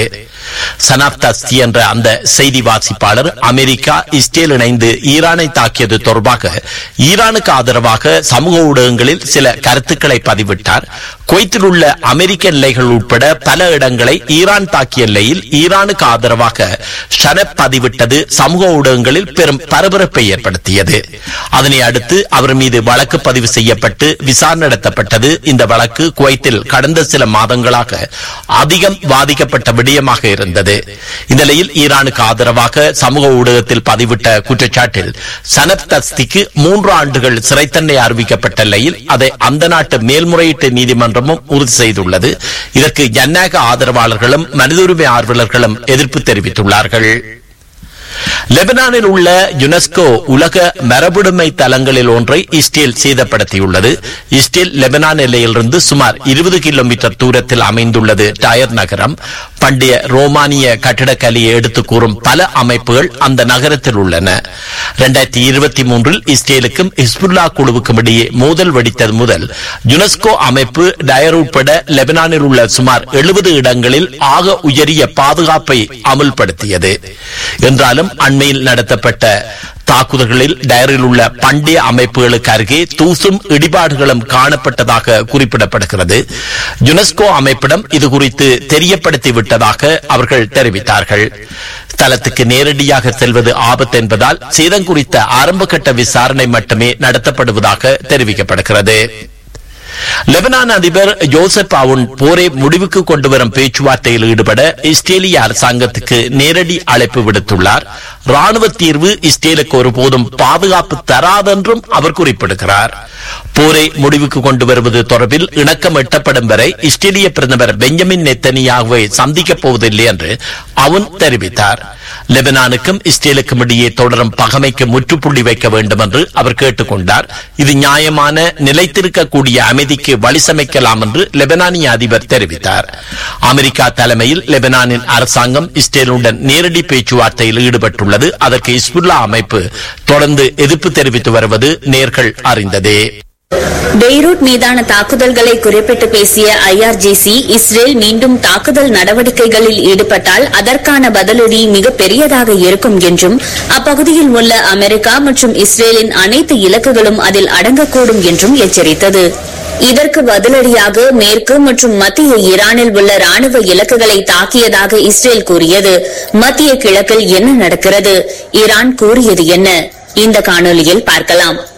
சனாப் தஸ்தி என்ற அந்த செய்தி வாசிப்பாளர் அமெரிக்கா இஸ்ரேல் இணைந்து ஈரானை தாக்கியது தொடர்பாக ஈரானுக்கு ஆதரவாக சமூக ஊடகங்களில் சில கருத்துக்களை பதிவிட்டார் குவைத்தில் உள்ள அமெரிக்க நிலைகள் உட்பட பல இடங்களை ஈரான் தாக்கிய நிலையில் ஈரானுக்கு ஆதரவாக ஷனப் பதிவிட்டது சமூக ஊடகங்களில் பெரும் பரபரப்பை ஏற்படுத்தியது அதனை அடுத்து அவர் மீது வழக்கு பதிவு செய்யப்பட்டு விசாரணை நடத்தப்பட்டது இந்த வழக்கு குவைத்தில் கடந்த சில மாதங்களாக அதிகம் வாதிக்கப்பட்ட விடயமாக இருந்தது இந்நிலையில் ஈரானுக்கு ஆதரவாக சமூக ஊடகத்தில் பதிவிட்ட குற்றச்சாட்டில் சனத் தஸ்திக்கு மூன்று ஆண்டுகள் சிறை தண்டனை அறிவிக்கப்பட்ட நிலையில் அதை அந்த நாட்டு மேல்முறையீட்டு நீதிமன்றமும் உறுதி செய்துள்ளது இதற்கு ஜனநாயக ஆதரவாளர்களும் மனித உரிமை ஆர்வலர்களும் எதிர்ப்பு தெரிவித்துள்ளார்கள் லெபனானில் உள்ள யுனெஸ்கோ உலக மரபுடைமை தலங்களில் ஒன்றை இஸ்ரேல் சேதப்படுத்தியுள்ளது இஸ்ரேல் லெபனான் எல்லையிலிருந்து சுமார் இருபது கிலோமீட்டர் தூரத்தில் அமைந்துள்ளது டயர் நகரம் பண்டைய ரோமானிய கட்டிடக்கலையை எடுத்துக் கூறும் பல அமைப்புகள் அந்த நகரத்தில் உள்ளன இரண்டாயிரத்தி இருபத்தி மூன்றில் இஸ்ரேலுக்கும் ஹிஸ்புல்லா குழுவுக்கும் இடையே மோதல் வெடித்தது முதல் யுனெஸ்கோ அமைப்பு டயர் உட்பட லெபனானில் உள்ள சுமார் எழுபது இடங்களில் ஆக உயரிய பாதுகாப்பை அமுல்படுத்தியது என்றாலும் அண்மையில் நடத்தப்பட்ட தாக்குதல்களில் டயரில் உள்ள பண்டைய அமைப்புகளுக்கு அருகே தூசும் இடிபாடுகளும் காணப்பட்டதாக குறிப்பிடப்படுகிறது யுனெஸ்கோ அமைப்பிடம் இது குறித்து தெரியப்படுத்தி விட்டதாக அவர்கள் தெரிவித்தார்கள் தளத்துக்கு நேரடியாக செல்வது ஆபத்து என்பதால் சேதம் குறித்த ஆரம்பகட்ட விசாரணை மட்டுமே நடத்தப்படுவதாக தெரிவிக்கப்படுகிறது லெபனான் அதிபர் ஜோசப் அவுன் போரை முடிவுக்கு கொண்டு வரும் பேச்சுவார்த்தையில் ஈடுபட இஸ்ரேலிய அரசாங்கத்துக்கு நேரடி அழைப்பு விடுத்துள்ளார் ராணுவ தீர்வு இஸ்ரேலுக்கு ஒருபோதும் பாதுகாப்பு தராதென்றும் அவர் குறிப்பிடுகிறார் போரை முடிவுக்கு கொண்டு வருவது தொடர்பில் இணக்கம் எட்டப்படும் வரை இஸ்ரேலிய பிரதமர் பெஞ்சமின் நெத்தனியாகவே சந்திக்கப் போவதில்லை என்று அவன் தெரிவித்தார் லெபனானுக்கும் இஸ்ரேலுக்கும் இடையே தொடரும் பகமைக்கு முற்றுப்புள்ளி வைக்க வேண்டும் என்று அவர் கேட்டுக்கொண்டார் இது நியாயமான நிலைத்திருக்கக்கூடிய அமைதிக்கு வழி சமைக்கலாம் என்று லெபனானிய அதிபர் தெரிவித்தார் அமெரிக்கா தலைமையில் லெபனானின் அரசாங்கம் இஸ்ரேலுடன் நேரடி பேச்சுவார்த்தையில் ஈடுபட்டுள்ளது அதற்கு இஸ்புல்லா அமைப்பு தொடர்ந்து எதிர்ப்பு தெரிவித்து வருவது நேர்கள் அறிந்ததே பெய்ரூட் மீதான தாக்குதல்களை குறிப்பிட்டு பேசிய ஐஆர்ஜிசி இஸ்ரேல் மீண்டும் தாக்குதல் நடவடிக்கைகளில் ஈடுபட்டால் அதற்கான பதிலடி மிக பெரியதாக இருக்கும் என்றும் அப்பகுதியில் உள்ள அமெரிக்கா மற்றும் இஸ்ரேலின் அனைத்து இலக்குகளும் அதில் அடங்கக்கூடும் என்றும் எச்சரித்தது இதற்கு பதிலடியாக மேற்கு மற்றும் மத்திய ஈரானில் உள்ள ராணுவ இலக்குகளை தாக்கியதாக இஸ்ரேல் கூறியது மத்திய கிழக்கில் என்ன நடக்கிறது ஈரான் கூறியது என்ன இந்த காணொலியில் பார்க்கலாம்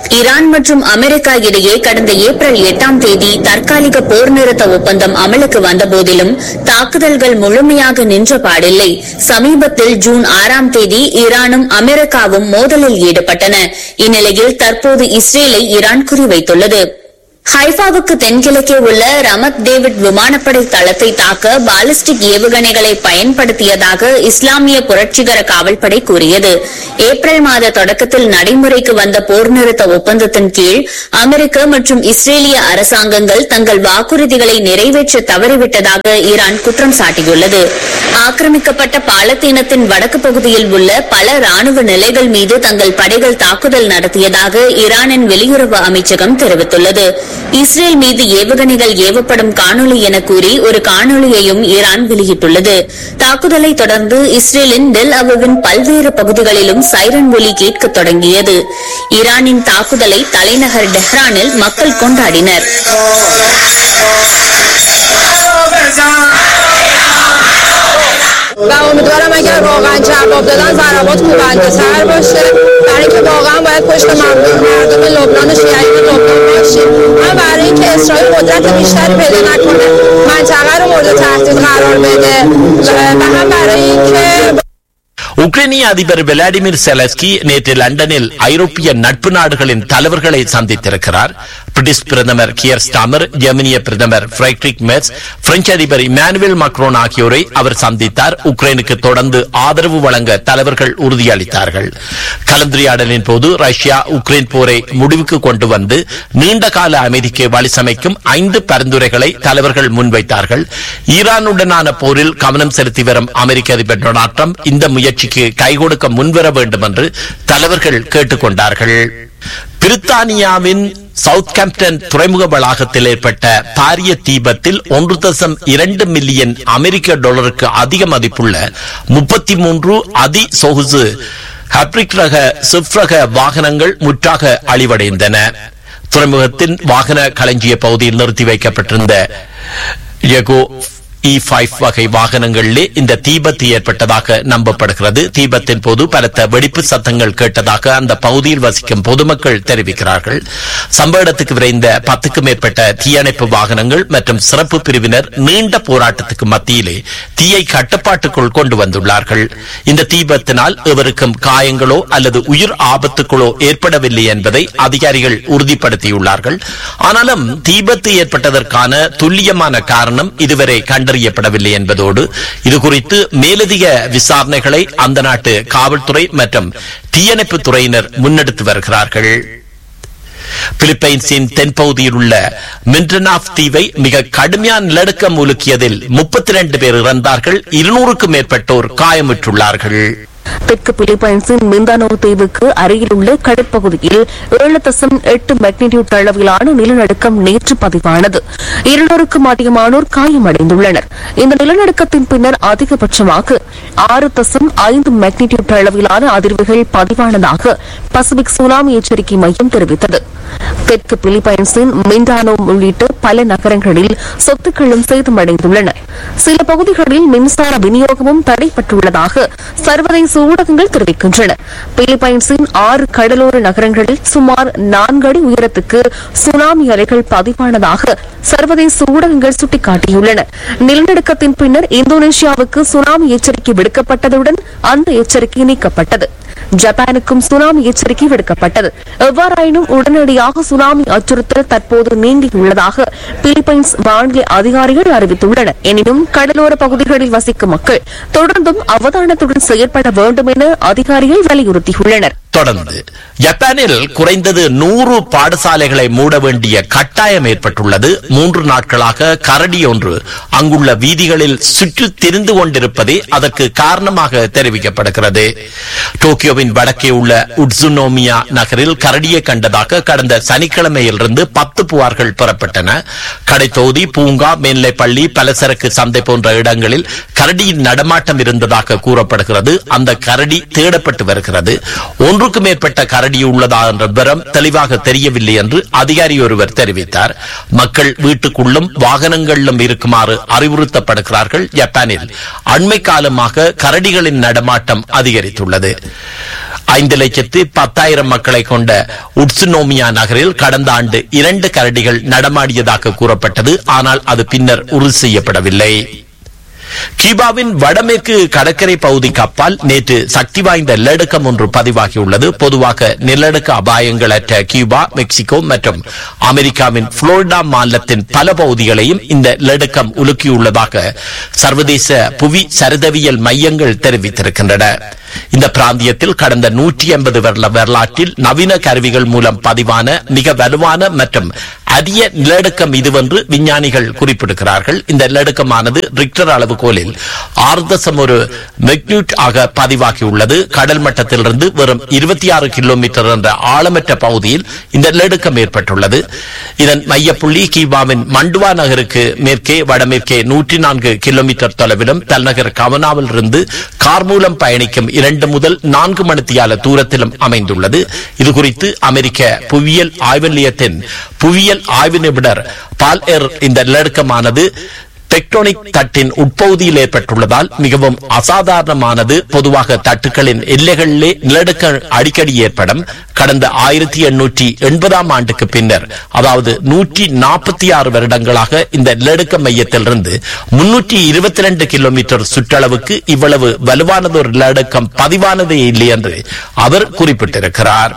ஈரான் மற்றும் அமெரிக்கா இடையே கடந்த ஏப்ரல் எட்டாம் தேதி தற்காலிக போர் நிறுத்த ஒப்பந்தம் அமலுக்கு வந்தபோதிலும் தாக்குதல்கள் முழுமையாக நின்ற பாடில்லை சமீபத்தில் ஜூன் ஆறாம் தேதி ஈரானும் அமெரிக்காவும் மோதலில் ஈடுபட்டன இந்நிலையில் தற்போது இஸ்ரேலை ஈரான் குறிவைத்துள்ளது ஹைஃபாவுக்கு தென்கிழக்கே உள்ள ரமத் டேவிட் விமானப்படை தளத்தை தாக்க பாலிஸ்டிக் ஏவுகணைகளை பயன்படுத்தியதாக இஸ்லாமிய புரட்சிகர காவல்படை கூறியது ஏப்ரல் மாத தொடக்கத்தில் நடைமுறைக்கு வந்த போர் நிறுத்த ஒப்பந்தத்தின் கீழ் அமெரிக்க மற்றும் இஸ்ரேலிய அரசாங்கங்கள் தங்கள் வாக்குறுதிகளை நிறைவேற்ற தவறிவிட்டதாக ஈரான் குற்றம் சாட்டியுள்ளது ஆக்கிரமிக்கப்பட்ட பாலத்தீனத்தின் வடக்கு பகுதியில் உள்ள பல ராணுவ நிலைகள் மீது தங்கள் படைகள் தாக்குதல் நடத்தியதாக ஈரானின் வெளியுறவு அமைச்சகம் தெரிவித்துள்ளது இஸ்ரேல் மீது ஏவுகணைகள் ஏவப்படும் காணொலி என கூறி ஒரு காணொலியையும் ஈரான் வெளியிட்டுள்ளது தாக்குதலை தொடர்ந்து இஸ்ரேலின் டெல் அவுவின் பல்வேறு பகுதிகளிலும் சைரன் ஒலி கேட்கத் தொடங்கியது ஈரானின் தாக்குதலை தலைநகர் டெஹ்ரானில் மக்கள் கொண்டாடினர் و امیدوارم اگر واقعا جواب دادن ضربات کوبنده تر باشه برای اینکه واقعا باید پشت مردم مردم لبنان و شیعیان لبنان باشیم هم برای اینکه اسرائیل قدرت بیشتری پیدا نکنه منطقه رو مورد تهدید قرار بده و و هم برای اینکه உக்ரைனிய அதிபர் விளாடிமிர் செலஸ்கி நேற்று லண்டனில் ஐரோப்பிய நட்பு நாடுகளின் தலைவர்களை சந்தித்திருக்கிறார் பிரிட்டிஷ் பிரதமர் கியர் ஸ்டாமர் ஜெர்மனிய பிரதமர் பிரெட்ரிக் மெட்ஸ் பிரெஞ்சு அதிபர் இமானுவேல் மக்ரோன் ஆகியோரை அவர் சந்தித்தார் உக்ரைனுக்கு தொடர்ந்து ஆதரவு வழங்க தலைவர்கள் உறுதியளித்தார்கள் கலந்துரையாடலின் போது ரஷ்யா உக்ரைன் போரை முடிவுக்கு கொண்டு வந்து நீண்ட கால அமைதிக்கு வழிசமைக்கும் ஐந்து பரிந்துரைகளை தலைவர்கள் முன்வைத்தார்கள் ஈரானுடனான போரில் கவனம் செலுத்தி வரும் அமெரிக்க அதிபர் டொனால்ட் ட்ரம்ப் இந்த முயற்சிக்கு கை கொடுக்க முன்வர வேண்டும் என்று தலைவர்கள் கேட்டுக் கொண்டார்கள் பிரித்தானியாவின் சவுத் கேம்ப்டன் துறைமுக வளாகத்தில் ஏற்பட்ட பாரிய தீபத்தில் ஒன்று தசம் இரண்டு மில்லியன் அமெரிக்க டாலருக்கு அதிக மதிப்புள்ள முப்பத்தி மூன்று அதி சொகுசு ஹப்ரிக் ரக ஸ்விஃப்ட் ரக வாகனங்கள் முற்றாக அழிவடைந்தன துறைமுகத்தின் வாகன களஞ்சிய பகுதியில் நிறுத்தி வைக்கப்பட்டிருந்த எகோ இ ஃபைவ் வகை வாகனங்களிலே இந்த தீபத்து ஏற்பட்டதாக நம்பப்படுகிறது தீபத்தின் போது பலத்த வெடிப்பு சத்தங்கள் கேட்டதாக அந்த பகுதியில் வசிக்கும் பொதுமக்கள் தெரிவிக்கிறார்கள் சம்பவ இடத்துக்கு விரைந்த பத்துக்கும் மேற்பட்ட தீயணைப்பு வாகனங்கள் மற்றும் சிறப்பு பிரிவினர் நீண்ட போராட்டத்துக்கு மத்தியிலே தீயை கட்டுப்பாட்டுக்குள் கொண்டு வந்துள்ளார்கள் இந்த தீபத்தினால் எவருக்கும் காயங்களோ அல்லது உயிர் ஆபத்துக்களோ ஏற்படவில்லை என்பதை அதிகாரிகள் உறுதிப்படுத்தியுள்ளார்கள் ஆனாலும் தீபத்து ஏற்பட்டதற்கான துல்லியமான காரணம் இதுவரை கண்டறியப்படவில்லை என்பதோடு இது குறித்து மேலதிக விசாரணைகளை அந்த நாட்டு காவல்துறை மற்றும் தீயணைப்பு துறையினர் முன்னெடுத்து வருகிறார்கள் பிலிப்பைன்ஸின் தென்பகுதியில் உள்ள மின்டனாஃப் தீவை மிக கடுமையான நிலநடுக்கம் உலுக்கியதில் முப்பத்தி ரெண்டு பேர் இறந்தார்கள் இருநூறுக்கும் மேற்பட்டோர் காயமுற்றுள்ளார்கள் தெற்கு பிலிப்பைன்ஸின் மிந்தானோ தீவுக்கு அருகிலுள்ள கடற்பகுதியில் ஏழு தசம் எட்டு மெக்னிடியூட் அளவிலான நிலநடுக்கம் நேற்று பதிவானது இருநூறுக்கும் அதிகமானோர் காயமடைந்துள்ளனர் இந்த நிலநடுக்கத்தின் பின்னர் அதிகபட்சமாக ஆறு தசம் ஐந்து மெக்னிடியூட் அளவிலான அதிர்வுகள் பதிவானதாக பசிபிக் சுனாமி எச்சரிக்கை மையம் தெரிவித்தது தெற்கு பிலிப்பைன்ஸின் மிண்டானோ உள்ளிட்ட பல நகரங்களில் சொத்துக்களும் சேதமடைந்துள்ளன சில பகுதிகளில் மின்சார விநியோகமும் தடைப்பட்டுள்ளதாக சர்வதேச ஊடகங்கள் தெரிவிக்கின்றன பிலிப்பைன்ஸின் ஆறு கடலோர நகரங்களில் சுமார் நான்கு அடி உயரத்துக்கு சுனாமி அலைகள் பதிவானதாக சர்வதேச ஊடகங்கள் சுட்டிக்காட்டியுள்ளன நிலநடுக்கத்தின் பின்னர் இந்தோனேஷியாவுக்கு சுனாமி எச்சரிக்கை விடுக்கப்பட்டதுடன் அந்த எச்சரிக்கை நீக்கப்பட்டது ஜப்பானுக்கும் சுனாமி எச்சரிக்கை விடுக்கப்பட்டது எவ்வாறாயினும் உடனடியாக சுனாமி அச்சுறுத்தல் தற்போது நீங்கியுள்ளதாக பிலிப்பைன்ஸ் வானிலை அதிகாரிகள் அறிவித்துள்ளனர் எனினும் கடலோர பகுதிகளில் வசிக்கும் மக்கள் தொடர்ந்தும் அவதானத்துடன் செயற்பட வேண்டும் என அதிகாரிகள் வலியுறுத்தியுள்ளனர் தொடர்ந்து ஜப்பானில் குறைந்தது நூறு பாடசாலைகளை மூட வேண்டிய கட்டாயம் ஏற்பட்டுள்ளது மூன்று நாட்களாக கரடி ஒன்று அங்குள்ள வீதிகளில் சுற்றி திரிந்து கொண்டிருப்பதே அதற்கு காரணமாக தெரிவிக்கப்படுகிறது டோக்கியோவின் வடக்கே உள்ள உட்சுனோமியா நகரில் கரடியை கண்டதாக கடந்த சனிக்கிழமையிலிருந்து பத்து புகார்கள் பெறப்பட்டன கடைத்தொகுதி பூங்கா மேல்நிலைப் பள்ளி பலசரக்கு சந்தை போன்ற இடங்களில் கரடியின் நடமாட்டம் இருந்ததாக கூறப்படுகிறது அந்த கரடி தேடப்பட்டு வருகிறது ஒன்றுக்கு மேற்பட்ட கரடி உள்ளதா என்ற விவரம் தெளிவாக தெரியவில்லை என்று அதிகாரி ஒருவர் தெரிவித்தார் மக்கள் வீட்டுக்குள்ளும் வாகனங்களிலும் இருக்குமாறு அறிவுறுத்தப்படுகிறார்கள் ஜப்பானில் அண்மை காலமாக கரடிகளின் நடமாட்டம் அதிகரித்துள்ளது ஐந்து லட்சத்து பத்தாயிரம் மக்களை கொண்ட உட்சுனோமியா நகரில் கடந்த ஆண்டு இரண்டு கரடிகள் நடமாடியதாக கூறப்பட்டது ஆனால் அது பின்னர் உறுதி செய்யப்படவில்லை கியூபாவின் வடமேற்கு கடற்கரை பகுதிக்கு அப்பால் நேற்று சக்தி வாய்ந்த நிலநடுக்கம் ஒன்று பதிவாகியுள்ளது பொதுவாக நிலநடுக்க அபாயங்களற்ற கியூபா மெக்சிகோ மற்றும் அமெரிக்காவின் புளோரிடா மாநிலத்தின் பல பகுதிகளையும் இந்த நிலநடுக்கம் உலுக்கியுள்ளதாக சர்வதேச புவி சரிதவியல் மையங்கள் தெரிவித்திருக்கின்றன இந்த பிராந்தியத்தில் கடந்த நூற்றி ஐம்பது வருட வரலாற்றில் நவீன கருவிகள் மூலம் பதிவான மிக வலுவான மற்றும் அரிய நிலநடுக்கம் இதுவென்று விஞ்ஞானிகள் குறிப்பிடுகிறார்கள் இந்த நிலநடுக்கமானது ரிக்டர் அளவுகோலில் ஆறு தசம் ஒரு மெக்னியூட் ஆக பதிவாகியுள்ளது கடல் மட்டத்திலிருந்து வெறும் இருபத்தி ஆறு கிலோமீட்டர் என்ற ஆழமற்ற பகுதியில் இந்த நிலநடுக்கம் ஏற்பட்டுள்ளது இதன் மையப்புள்ளி கீபாவின் மண்டுவா நகருக்கு மேற்கே வடமேற்கே நூற்றி நான்கு கிலோமீட்டர் தொலைவிலும் தலைநகர் கவனாவில் இருந்து கார் மூலம் பயணிக்கும் இரண்டு முதல் நான்கு மணித்தியால தூரத்திலும் அமைந்துள்ளது இதுகுறித்து அமெரிக்க புவியியல் ஆய்வு நிலையத்தின் புவியியல் ஆய்வு நிபுணர் பால் எர் இந்த நிலநடுக்கமானது டெக்டோனிக் தட்டின் உட்பகுதியில் ஏற்பட்டுள்ளதால் மிகவும் அசாதாரணமானது பொதுவாக தட்டுக்களின் எல்லைகளிலே நிலநடுக்க அடிக்கடி ஏற்படும் கடந்த ஆயிரத்தி எண்ணூற்றி எண்பதாம் ஆண்டுக்கு பின்னர் அதாவது நூற்றி நாற்பத்தி ஆறு வருடங்களாக இந்த நிலநடுக்க மையத்திலிருந்து முன்னூற்றி இருபத்தி ரெண்டு கிலோமீட்டர் சுற்றளவுக்கு இவ்வளவு வலுவானதொரு நிலநடுக்கம் பதிவானதே இல்லை என்று அவர் குறிப்பிட்டிருக்கிறார்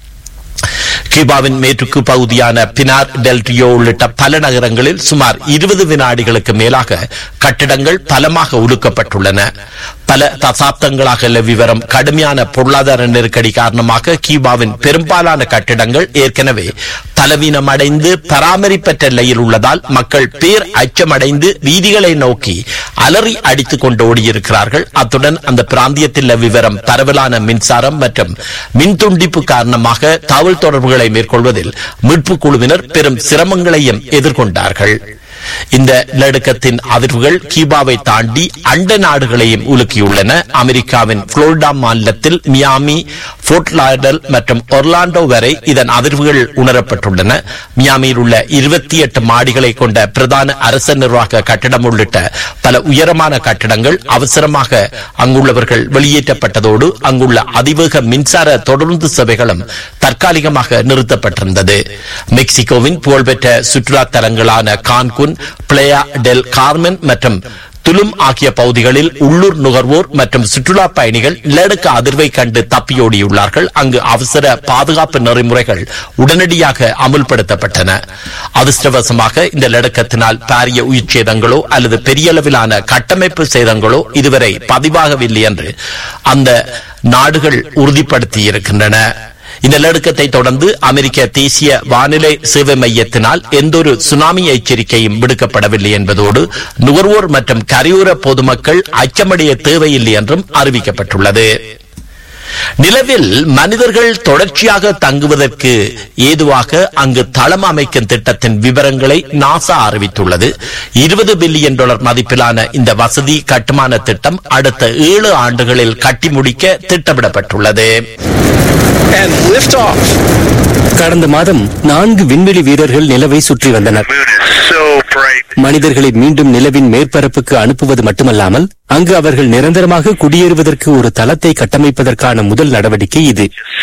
கியூபாவின் மேற்கு பகுதியான பினார் டெல்டியோ உள்ளிட்ட பல நகரங்களில் சுமார் இருபது வினாடிகளுக்கு மேலாக கட்டிடங்கள் பலமாக உழுக்கப்பட்டுள்ளன பல தசாப்தங்களாக நிலவி வரும் கடுமையான பொருளாதார நெருக்கடி காரணமாக கியூபாவின் பெரும்பாலான கட்டிடங்கள் ஏற்கனவே பலவீனமடைந்து பராமரிப்பற்ற நிலையில் உள்ளதால் மக்கள் பேர் அச்சமடைந்து வீதிகளை நோக்கி அலறி அடித்துக் கொண்டு ஓடியிருக்கிறார்கள் அத்துடன் அந்த பிராந்தியத்தில் நிலவி வரும் பரவலான மின்சாரம் மற்றும் மின் துண்டிப்பு காரணமாக தகவல் தொடர்புகளை மேற்கொள்வதில் மீட்பு குழுவினர் பெரும் சிரமங்களையும் எதிர்கொண்டார்கள் இந்த நிலநடுக்கத்தின் அதிர்வுகள் கியூபாவை தாண்டி அண்ட நாடுகளையும் உலுக்கியுள்ளன அமெரிக்காவின் புளோரிடா மாநிலத்தில் மியாமி போர்ட் லாடல் மற்றும் ஒர்லாண்டோ வரை இதன் அதிர்வுகள் உணரப்பட்டுள்ளன மியாமியில் உள்ள இருபத்தி எட்டு மாடிகளை கொண்ட பிரதான அரச நிர்வாக கட்டிடம் உள்ளிட்ட பல உயரமான கட்டிடங்கள் அவசரமாக அங்குள்ளவர்கள் வெளியேற்றப்பட்டதோடு அங்குள்ள அதிவேக மின்சார தொடர்ந்து சேவைகளும் தற்காலிகமாக நிறுத்தப்பட்டிருந்தது மெக்சிகோவின் புகழ்பெற்ற சுற்றுலா தலங்களான கான்குன் பிளேயா டெல் கார்மென் மற்றும் துலும் ஆகிய பகுதிகளில் உள்ளூர் நுகர்வோர் மற்றும் சுற்றுலா பயணிகள் நிலநடுக்க அதிர்வை கண்டு தப்பியோடியுள்ளார்கள் அங்கு அவசர பாதுகாப்பு நெறிமுறைகள் உடனடியாக அமுல்படுத்தப்பட்டன அதிர்ஷ்டவசமாக இந்த நிலநடுக்கத்தினால் பாரிய உயிர் சேதங்களோ அல்லது பெரிய அளவிலான கட்டமைப்பு சேதங்களோ இதுவரை பதிவாகவில்லை என்று அந்த நாடுகள் உறுதிப்படுத்தியிருக்கின்றன இந்த நிலநடுக்கத்தை தொடர்ந்து அமெரிக்க தேசிய வானிலை சேவை மையத்தினால் எந்தொரு சுனாமி எச்சரிக்கையும் விடுக்கப்படவில்லை என்பதோடு நுகர்வோர் மற்றும் கரையோர பொதுமக்கள் அச்சமடைய தேவையில்லை என்றும் அறிவிக்கப்பட்டுள்ளது நிலவில் மனிதர்கள் தொடர்ச்சியாக தங்குவதற்கு ஏதுவாக அங்கு தளம் அமைக்கும் திட்டத்தின் விவரங்களை நாசா அறிவித்துள்ளது இருபது பில்லியன் டாலர் மதிப்பிலான இந்த வசதி கட்டுமான திட்டம் அடுத்த ஏழு ஆண்டுகளில் கட்டி முடிக்க திட்டமிடப்பட்டுள்ளது கடந்த மாதம் நான்கு விண்வெளி வீரர்கள் நிலவை சுற்றி வந்தனர் மனிதர்களை மீண்டும் நிலவின் மேற்பரப்புக்கு அனுப்புவது மட்டுமல்லாமல் அங்கு அவர்கள் நிரந்தரமாக குடியேறுவதற்கு ஒரு தளத்தை கட்டமைப்பதற்கான முதல் நடவடிக்கை இது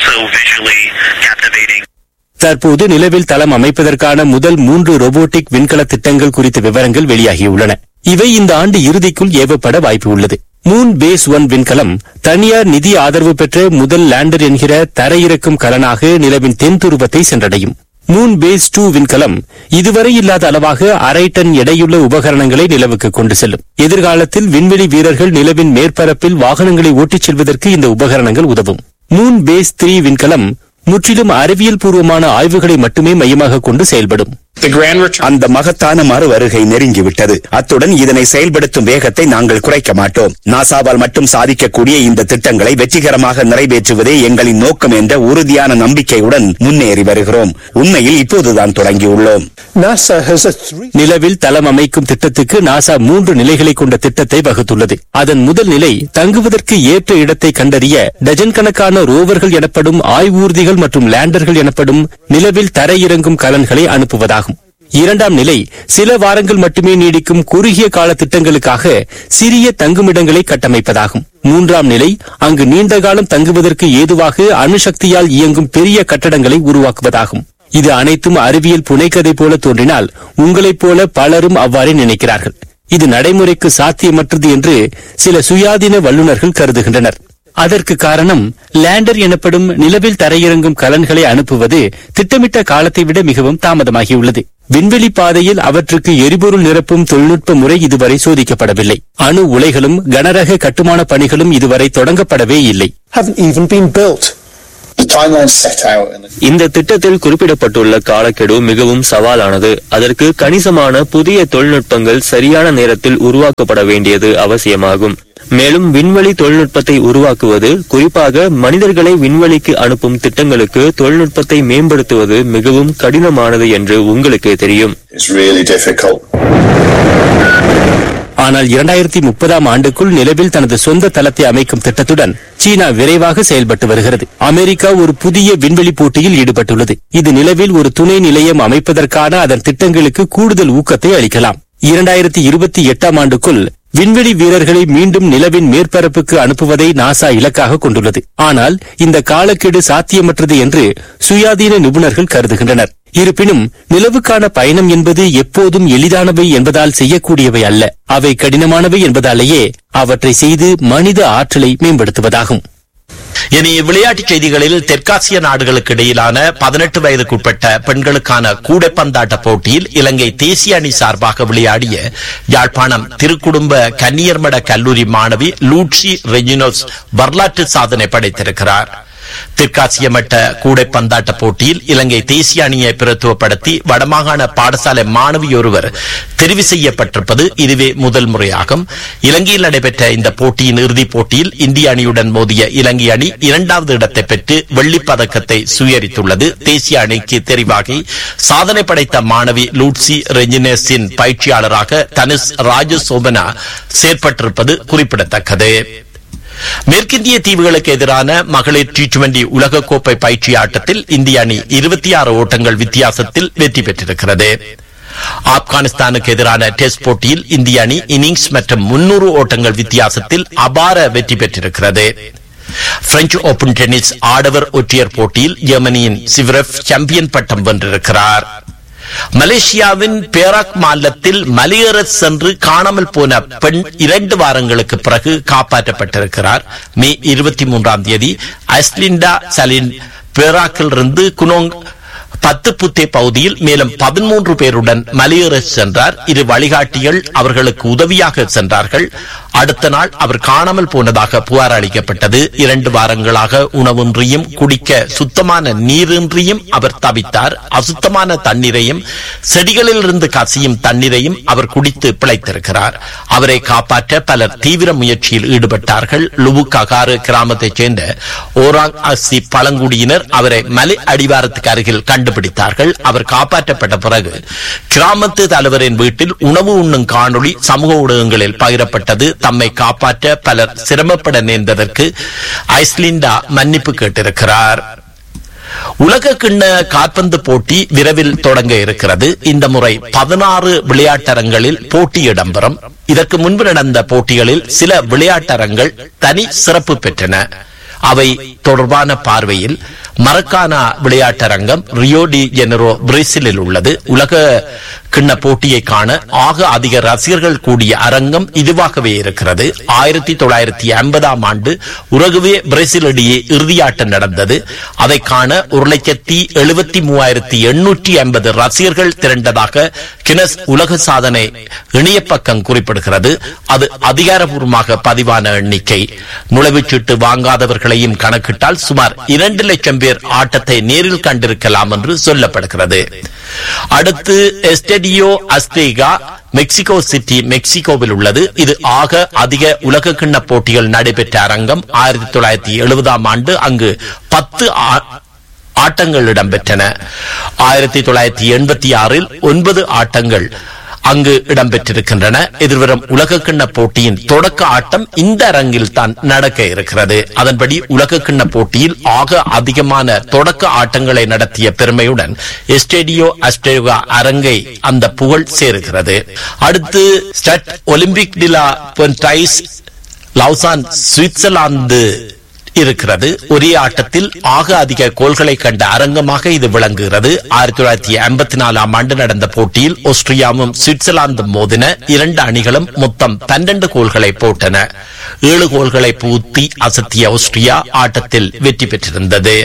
தற்போது நிலவில் தளம் அமைப்பதற்கான முதல் மூன்று ரோபோட்டிக் விண்கல திட்டங்கள் குறித்த விவரங்கள் வெளியாகியுள்ளன இவை இந்த ஆண்டு இறுதிக்குள் ஏவப்பட வாய்ப்பு உள்ளது மூன் பேஸ் ஒன் விண்கலம் தனியார் நிதி ஆதரவு பெற்ற முதல் லேண்டர் என்கிற தரையிறக்கும் கலனாக நிலவின் தென் துருவத்தை சென்றடையும் மூன் பேஸ் டூ விண்கலம் இதுவரை இல்லாத அளவாக அரை டன் எடையுள்ள உபகரணங்களை நிலவுக்கு கொண்டு செல்லும் எதிர்காலத்தில் விண்வெளி வீரர்கள் நிலவின் மேற்பரப்பில் வாகனங்களை ஓட்டிச் செல்வதற்கு இந்த உபகரணங்கள் உதவும் மூன் பேஸ் த்ரீ விண்கலம் முற்றிலும் அறிவியல் பூர்வமான ஆய்வுகளை மட்டுமே மையமாக கொண்டு செயல்படும் அந்த மகத்தான மறு வருகை நெருங்கிவிட்டது அத்துடன் இதனை செயல்படுத்தும் வேகத்தை நாங்கள் குறைக்க மாட்டோம் நாசாவால் மட்டும் சாதிக்கக்கூடிய இந்த திட்டங்களை வெற்றிகரமாக நிறைவேற்றுவதே எங்களின் நோக்கம் என்ற உறுதியான நம்பிக்கையுடன் முன்னேறி வருகிறோம் உண்மையில் இப்போதுதான் தொடங்கியுள்ளோம் நிலவில் தளம் அமைக்கும் திட்டத்துக்கு நாசா மூன்று நிலைகளை கொண்ட திட்டத்தை வகுத்துள்ளது அதன் முதல் நிலை தங்குவதற்கு ஏற்ற இடத்தை கண்டறிய டஜன் கணக்கான ரோவர்கள் எனப்படும் ஆய்வூர்திகள் மற்றும் லேண்டர்கள் எனப்படும் நிலவில் தரையிறங்கும் கலன்களை அனுப்புவதாகும் இரண்டாம் நிலை சில வாரங்கள் மட்டுமே நீடிக்கும் குறுகிய கால திட்டங்களுக்காக சிறிய தங்குமிடங்களை கட்டமைப்பதாகும் மூன்றாம் நிலை அங்கு நீண்ட காலம் தங்குவதற்கு ஏதுவாக அணுசக்தியால் இயங்கும் பெரிய கட்டடங்களை உருவாக்குவதாகும் இது அனைத்தும் அறிவியல் புனைக்கதை போல தோன்றினால் உங்களைப் போல பலரும் அவ்வாறே நினைக்கிறார்கள் இது நடைமுறைக்கு சாத்தியமற்றது என்று சில சுயாதீன வல்லுநர்கள் கருதுகின்றனர் அதற்கு காரணம் லேண்டர் எனப்படும் நிலவில் தரையிறங்கும் கலன்களை அனுப்புவது திட்டமிட்ட காலத்தை விட மிகவும் தாமதமாகியுள்ளது விண்வெளி பாதையில் அவற்றுக்கு எரிபொருள் நிரப்பும் தொழில்நுட்ப முறை இதுவரை சோதிக்கப்படவில்லை அணு உலைகளும் கனரக கட்டுமான பணிகளும் இதுவரை தொடங்கப்படவே இல்லை இந்த திட்டத்தில் குறிப்பிடப்பட்டுள்ள காலக்கெடு மிகவும் சவாலானது அதற்கு கணிசமான புதிய தொழில்நுட்பங்கள் சரியான நேரத்தில் உருவாக்கப்பட வேண்டியது அவசியமாகும் மேலும் விண்வெளி தொழில்நுட்பத்தை உருவாக்குவது குறிப்பாக மனிதர்களை விண்வெளிக்கு அனுப்பும் திட்டங்களுக்கு தொழில்நுட்பத்தை மேம்படுத்துவது மிகவும் கடினமானது என்று உங்களுக்கு தெரியும் ஆனால் இரண்டாயிரத்தி முப்பதாம் ஆண்டுக்குள் நிலவில் தனது சொந்த தளத்தை அமைக்கும் திட்டத்துடன் சீனா விரைவாக செயல்பட்டு வருகிறது அமெரிக்கா ஒரு புதிய விண்வெளி போட்டியில் ஈடுபட்டுள்ளது இது நிலவில் ஒரு துணை நிலையம் அமைப்பதற்கான அதன் திட்டங்களுக்கு கூடுதல் ஊக்கத்தை அளிக்கலாம் இரண்டாயிரத்தி இருபத்தி எட்டாம் ஆண்டுக்குள் விண்வெளி வீரர்களை மீண்டும் நிலவின் மேற்பரப்புக்கு அனுப்புவதை நாசா இலக்காக கொண்டுள்ளது ஆனால் இந்த காலக்கெடு சாத்தியமற்றது என்று சுயாதீன நிபுணர்கள் கருதுகின்றனர் இருப்பினும் நிலவுக்கான பயணம் என்பது எப்போதும் எளிதானவை என்பதால் செய்யக்கூடியவை அல்ல அவை கடினமானவை என்பதாலேயே அவற்றை செய்து மனித ஆற்றலை மேம்படுத்துவதாகும் இனி விளையாட்டுச் செய்திகளில் தெற்காசிய நாடுகளுக்கு இடையிலான பதினெட்டு வயதுக்குட்பட்ட பெண்களுக்கான கூடைப்பந்தாட்ட போட்டியில் இலங்கை தேசிய அணி சார்பாக விளையாடிய யாழ்ப்பாணம் திருக்குடும்ப கன்னியர்மட கல்லூரி மாணவி லூட்சி ரெஜினோஸ் வரலாற்று சாதனை படைத்திருக்கிறார் தெற்காசிய மட்ட கூடைப்பந்தாட்ட போட்டியில் இலங்கை தேசிய அணியை பிரத்துவப்படுத்தி வடமாகாண பாடசாலை மாணவியொருவர் தெரிவு செய்யப்பட்டிருப்பது இதுவே முதல் முறையாகும் இலங்கையில் நடைபெற்ற இந்த போட்டியின் இறுதிப் போட்டியில் இந்திய அணியுடன் மோதிய இலங்கை அணி இரண்டாவது இடத்தை பெற்று வெள்ளிப் பதக்கத்தை சுயரித்துள்ளது தேசிய அணிக்கு தெரிவாகி சாதனை படைத்த மாணவி லூட்சி ரெஜினேஸின் பயிற்சியாளராக தனுஷ் ராஜசோபனா செயற்பட்டிருப்பது குறிப்பிடத்தக்கது மேற்கிந்திய தீவுகளுக்கு எதிரான மகளிர் டி டுவெண்டி உலகக்கோப்பை பயிற்சி ஆட்டத்தில் இந்திய அணி இருபத்தி ஆறு ஓட்டங்கள் வித்தியாசத்தில் வெற்றி பெற்றிருக்கிறது ஆப்கானிஸ்தானுக்கு எதிரான டெஸ்ட் போட்டியில் இந்திய அணி இன்னிங்ஸ் மற்றும் முன்னூறு ஓட்டங்கள் வித்தியாசத்தில் அபார வெற்றி பெற்றிருக்கிறது பிரெஞ்சு ஓபன் டென்னிஸ் ஆடவர் ஒற்றையர் போட்டியில் ஜெர்மனியின் சிவரப் சாம்பியன் பட்டம் வென்றிருக்கிறார் மலேசியாவின் பேராக் மாநிலத்தில் மலையேற சென்று காணாமல் போன பெண் இரண்டு வாரங்களுக்கு பிறகு காப்பாற்றப்பட்டிருக்கிறார் மே இருபத்தி மூன்றாம் தேதி ஐஸ்லிண்டா சலின் பேராக்கிலிருந்து குனோங் பத்து புத்தே பகுதியில் மேலும் பதிமூன்று பேருடன் மலையேற சென்றார் இரு வழிகாட்டிகள் அவர்களுக்கு உதவியாக சென்றார்கள் அடுத்த நாள் அவர் காணாமல் போனதாக புகார் அளிக்கப்பட்டது இரண்டு வாரங்களாக உணவின்றியும் குடிக்க சுத்தமான நீரின்றியும் அவர் தவித்தார் அசுத்தமான தண்ணீரையும் செடிகளில் இருந்து கசியும் தண்ணீரையும் அவர் குடித்து பிழைத்திருக்கிறார் அவரை காப்பாற்ற பலர் தீவிர முயற்சியில் ஈடுபட்டார்கள் லுபுகாகாறு கிராமத்தைச் சேர்ந்த ஓராங் அசி பழங்குடியினர் அவரை மலை அடிவாரத்துக்கு அருகில் கண்டுபிடித்தார்கள் அவர் காப்பாற்றப்பட்ட பிறகு கிராமத்து தலைவரின் வீட்டில் உணவு உண்ணும் காணொளி சமூக ஊடகங்களில் பகிரப்பட்டது தம்மை காப்பாற்ற பலர் சிரமப்பட நேர்ந்ததற்கு ஐஸ்லிண்டா மன்னிப்பு கேட்டிருக்கிறார் உலக கிண்ண காற்பந்து போட்டி விரைவில் தொடங்க இருக்கிறது இந்த முறை பதினாறு விளையாட்டரங்களில் போட்டி இடம்பெறும் இதற்கு முன்பு நடந்த போட்டிகளில் சில விளையாட்டரங்கள் தனி சிறப்பு பெற்றன அவை தொடர்பான பார்வையில் மரக்கானா விளையாட்டரங்கம் ரியோ டி ஜெனரோ பிரேசிலில் உள்ளது உலக கிண்ண போட்டியை காண ஆக அதிக ரசிகர்கள் கூடிய அரங்கம் இதுவாகவே இருக்கிறது ஆயிரத்தி தொள்ளாயிரத்தி ஐம்பதாம் ஆண்டு உலகவே பிரேசில் இடையே இறுதியாட்டம் நடந்தது அதை காண ஒரு லட்சத்தி எழுபத்தி மூவாயிரத்தி எண்ணூற்றி ஐம்பது ரசிகர்கள் திரண்டதாக கினஸ் உலக சாதனை இணையப்பக்கம் குறிப்பிடுகிறது அது அதிகாரப்பூர்வமாக பதிவான எண்ணிக்கை நுழைவுச்சீட்டு வாங்காதவர்களையும் கணக்கிட்டால் சுமார் இரண்டு லட்சம் பேர் ஆட்டத்தை நேரில் கண்டிருக்கலாம் என்று சொல்லப்படுகிறது அடுத்து எஸ்டடியோ அஸ்தேகா மெக்சிகோ சிட்டி மெக்சிகோவில் உள்ளது இது ஆக அதிக உலக கிண்ண போட்டிகள் நடைபெற்ற அரங்கம் ஆயிரத்தி தொள்ளாயிரத்தி எழுபதாம் ஆண்டு அங்கு பத்து ஆட்டங்கள் இடம்பெற்றன ஆயிரத்தி தொள்ளாயிரத்தி எண்பத்தி ஆறில் ஒன்பது ஆட்டங்கள் அங்கு இடம்பெற்றிருக்கின்றன எதிர்வரும் உலகக்கிண்ண போட்டியின் தொடக்க ஆட்டம் இந்த அரங்கில் தான் நடக்க இருக்கிறது அதன்படி உலகக்கிண்ண போட்டியில் ஆக அதிகமான தொடக்க ஆட்டங்களை நடத்திய பெருமையுடன் எஸ்டேடியோ அஸ்டேகா அரங்கை அந்த புகழ் சேருகிறது அடுத்து Stade Olympique de la Pontaise Lausanne Switzerland இருக்கிறது ஒரே ஆட்டத்தில் ஆக அதிக கோல்களை கண்ட அரங்கமாக இது விளங்குகிறது ஆயிரத்தி தொள்ளாயிரத்தி ஐம்பத்தி நாலாம் ஆண்டு நடந்த போட்டியில் ஆஸ்திரியாவும் சுவிட்சர்லாந்தும் மோதின இரண்டு அணிகளும் மொத்தம் பன்னெண்டு கோல்களை போட்டன ஏழு கோல்களை பூத்தி அசத்திய ஆஸ்திரியா ஆட்டத்தில் வெற்றி பெற்றிருந்தது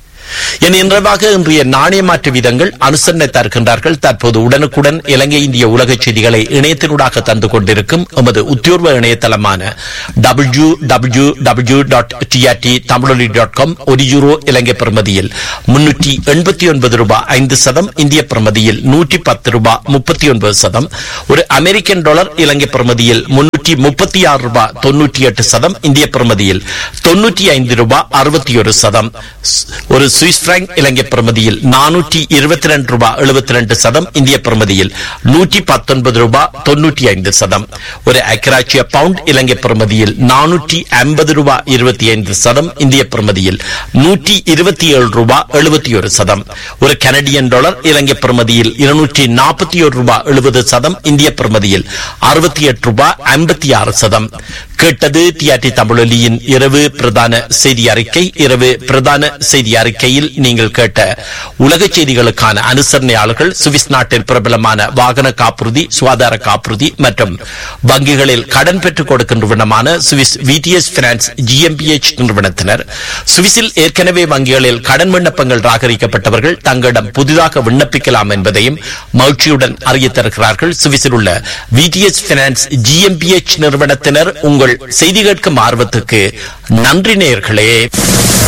என் நிறைவாக இன்றைய நாணய மாற்று வீதங்கள் அனுசரணை தருகின்றார்கள் தற்போது உடனுக்குடன் இலங்கை இந்திய உலக செய்திகளை இணையத்தினூடாக தந்து கொண்டிருக்கும் எமது உத்தியோர்வ இணையதளமான W W W dot TRT Tamiloli dot com ஒரு யூரோ இலங்கை பிரமதியில் முன்னூற்றி எண்பத்தி ஒன்பது ரூபாய் ஐந்து சதம் இந்திய பிரமதியில் நூற்றி பத்து ரூபாய் முப்பத்தி ஒன்பது சதம் ஒரு அமெரிக்கன் டாலர் இலங்கை பிரமதியில் முன்னூற்றி முப்பத்தி ஆறு ரூபாய் தொன்னூற்றி எட்டு சதம் இந்திய பிரமதியில் தொன்னூற்றி ஐந்து ரூபாய் அறுபத்தி ஒரு சதம் ஒரு சுவிஸ் பிராங்க் இலங்கை பிரமதியில் நானூற்றி இருபத்தி ரெண்டு ரூபாய் எழுபத்தி ரெண்டு சதம் இந்திய பிரமதியில் நூற்றி பத்தொன்பது ரூபாய் தொன்னூற்றி ஐந்து சதம் ஒரு அக்கராச்சிய பவுண்ட் இலங்கை பிரமதியில் நானூற்றி ஐம்பது ரூபாய் இருபத்தி ஐந்து சதம் இந்திய பிரமதியில் நூற்றி இருபத்தி ஏழு ரூபாய் எழுபத்தி ஒரு சதம் ஒரு கனடியன் டாலர் இலங்கை பிரமதியில் இருநூற்றி நாற்பத்தி ஒரு ரூபாய் எழுபது சதம் இந்திய பிரமதியில் அறுபத்தி எட்டு ரூபாய் ஐம்பத்தி ஆறு சதம் கேட்டது டிஆர்டி தமிழொலியின் இரவு பிரதான செய்தி அறிக்கை இரவு பிரதான செய்தி அறிக்கையில் நீங்கள் கேட்ட உலக செய்திகளுக்கான அனுசரணையாளர்கள் சுவிஸ் நாட்டில் பிரபலமான வாகன காப்புறுதி சுகாதார காப்புறுதி மற்றும் வங்கிகளில் கடன் பெற்றுக் கொடுக்கின்றவனமான சுவிஸ் விடிஎஸ் பினான்ஸ் ஜிஎம்பிஎச் நிறுவனத்தினர் சுவிஸில் ஏற்கனவே வங்கிகளில் கடன் விண்ணப்பங்கள் ராகரிக்கப்பட்டவர்கள் தங்களிடம் புதிதாக விண்ணப்பிக்கலாம் என்பதையும் மகிழ்ச்சியுடன் அறிய தருகிறார்கள் சுவிஸில் உள்ள விடிஎஸ் பினான்ஸ் ஜிஎம்பிஎச் நிறுவனத்தினர் உங்கள் செய்தி கேட்கும் ஆர்வத்துக்கு நன்றி நேயர்களே